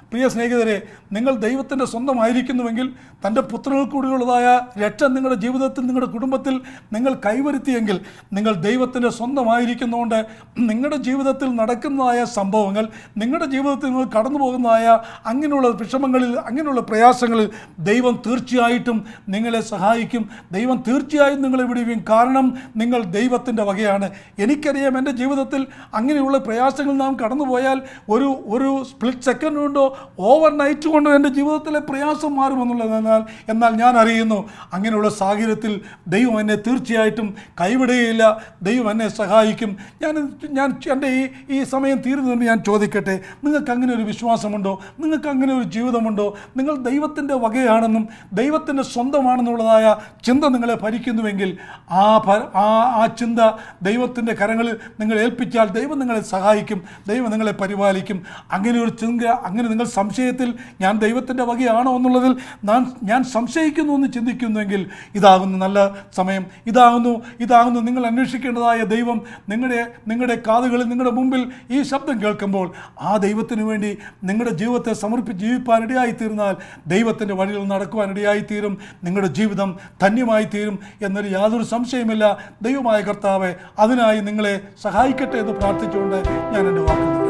പ്രിയ സ്നേഹിതരെ നിങ്ങൾ ദൈവത്തിൻ്റെ സ്വന്തമായിരിക്കുന്നുവെങ്കിൽ തൻ്റെ പുത്രനിൽ കൂടിയുള്ളതായ രക്ഷ നിങ്ങളുടെ ജീവിതത്തിൽ നിങ്ങളുടെ കുടുംബത്തിൽ നിങ്ങൾ കൈവരുത്തിയെങ്കിൽ നിങ്ങൾ ദൈവത്തിൻ്റെ സ്വന്തമായിരിക്കുന്നതുകൊണ്ട് നിങ്ങളുടെ ജീവിതത്തിൽ നടക്കുന്നതായ സംഭവങ്ങൾ നിങ്ങളുടെ ജീവിതത്തിൽ നിങ്ങൾ കടന്നു പോകുന്നതായ അങ്ങനെയുള്ള വിഷമങ്ങളിൽ അങ്ങനെയുള്ള പ്രയാസങ്ങളിൽ ദൈവം തീർച്ചയായിട്ടും നിങ്ങളെ സഹായിക്കും ദൈവം തീർച്ചയായും നിങ്ങളെ വിടുകയും കാരണം നിങ്ങൾ ദൈവത്തിൻ്റെ വകയാണ് എനിക്കറിയാം എൻ്റെ ജീവിതത്തിൽ അങ്ങനെയുള്ള പ്രയാസങ്ങൾ നാം കടന്നുപോയാൽ ഒരു ഒരു സ്പ്ലിറ്റ് സെക്കൻഡ് കൊണ്ടോ ഓവർ നൈറ്റ് കൊണ്ടോ എൻ്റെ ജീവിതത്തിലെ പ്രയാസം മാറുമെന്നുള്ളത് എന്നാൽ എന്നാൽ ഞാൻ അറിയുന്നു അങ്ങനെയുള്ള സാഹചര്യത്തിൽ ദൈവം എന്നെ തീർച്ചയായിട്ടും കൈവിടുകയില്ല ദൈവം എന്നെ സഹായിക്കും ഞാൻ ഞാൻ എൻ്റെ ഈ ഈ സമയം തീരുന്നതിന് ഞാൻ ചോദിക്കട്ടെ നിങ്ങൾക്ക് അങ്ങനെ ഒരു വിശ്വാസമുണ്ടോ നിങ്ങൾക്ക് അങ്ങനെ ഒരു ജീവിതമുണ്ടോ നിങ്ങൾ ദൈവത്തിൻ്റെ വകയാണെന്നും ദൈവത്തിൻ്റെ സ്വന്തമാണെന്നുള്ളതായ ചിന്ത നിങ്ങളെ ഭരിക്കുന്നുവെങ്കിൽ ആ ഭ- ആ ആ ചിന്ത ദൈവത്തിൻ്റെ കരങ്ങളിൽ നിങ്ങൾ ഏൽപ്പിച്ചാൽ ദൈവം നിങ്ങളെ സഹായിക്കും ദൈവം നിങ്ങളെ പരിപാലിക്കും അങ്ങനെ ഒരു ചിന്ത അങ്ങനെ നിങ്ങൾ സംശയത്തിൽ ഞാൻ ദൈവത്തിൻ്റെ വകയാണോ എന്നുള്ളതിൽ ഞാൻ ഞാൻ സംശയിക്കുന്നു എന്ന് ചിന്തിക്കുന്നുവെങ്കിൽ ഇതാകുന്നു നല്ല സമയം ഇതാകുന്നു ഇതാകുന്നു നിങ്ങൾ അന്വേഷിക്കേണ്ടതായ ദൈവം നിങ്ങളുടെ നിങ്ങളുടെ കാതുകളിൽ നിങ്ങളുടെ മുമ്പിൽ ഈ ശബ്ദം കേൾക്കുമ്പോൾ ആ ദൈവത്തിന് വേണ്ടി നിങ്ങളുടെ ജീവിതത്തെ സമർപ്പിച്ച് ജീവിപ്പാൻ ഇടയായി തീർന്നാൽ ദൈവത്തിൻ്റെ വഴിയിൽ നടക്കുവാൻ ഇടയായി തീരും നിങ്ങളുടെ ജീവിതം ധന്യമായി തീരും എന്നൊരു യാതൊരു സംശയമില്ല ദൈവമായ കർത്താവെ അതിനായി നിങ്ങളെ സഹായിക്കട്ടെ എന്ന് പ്രാർത്ഥിച്ചുകൊണ്ട് ഞാൻ എൻ്റെ വാക്കുകൾ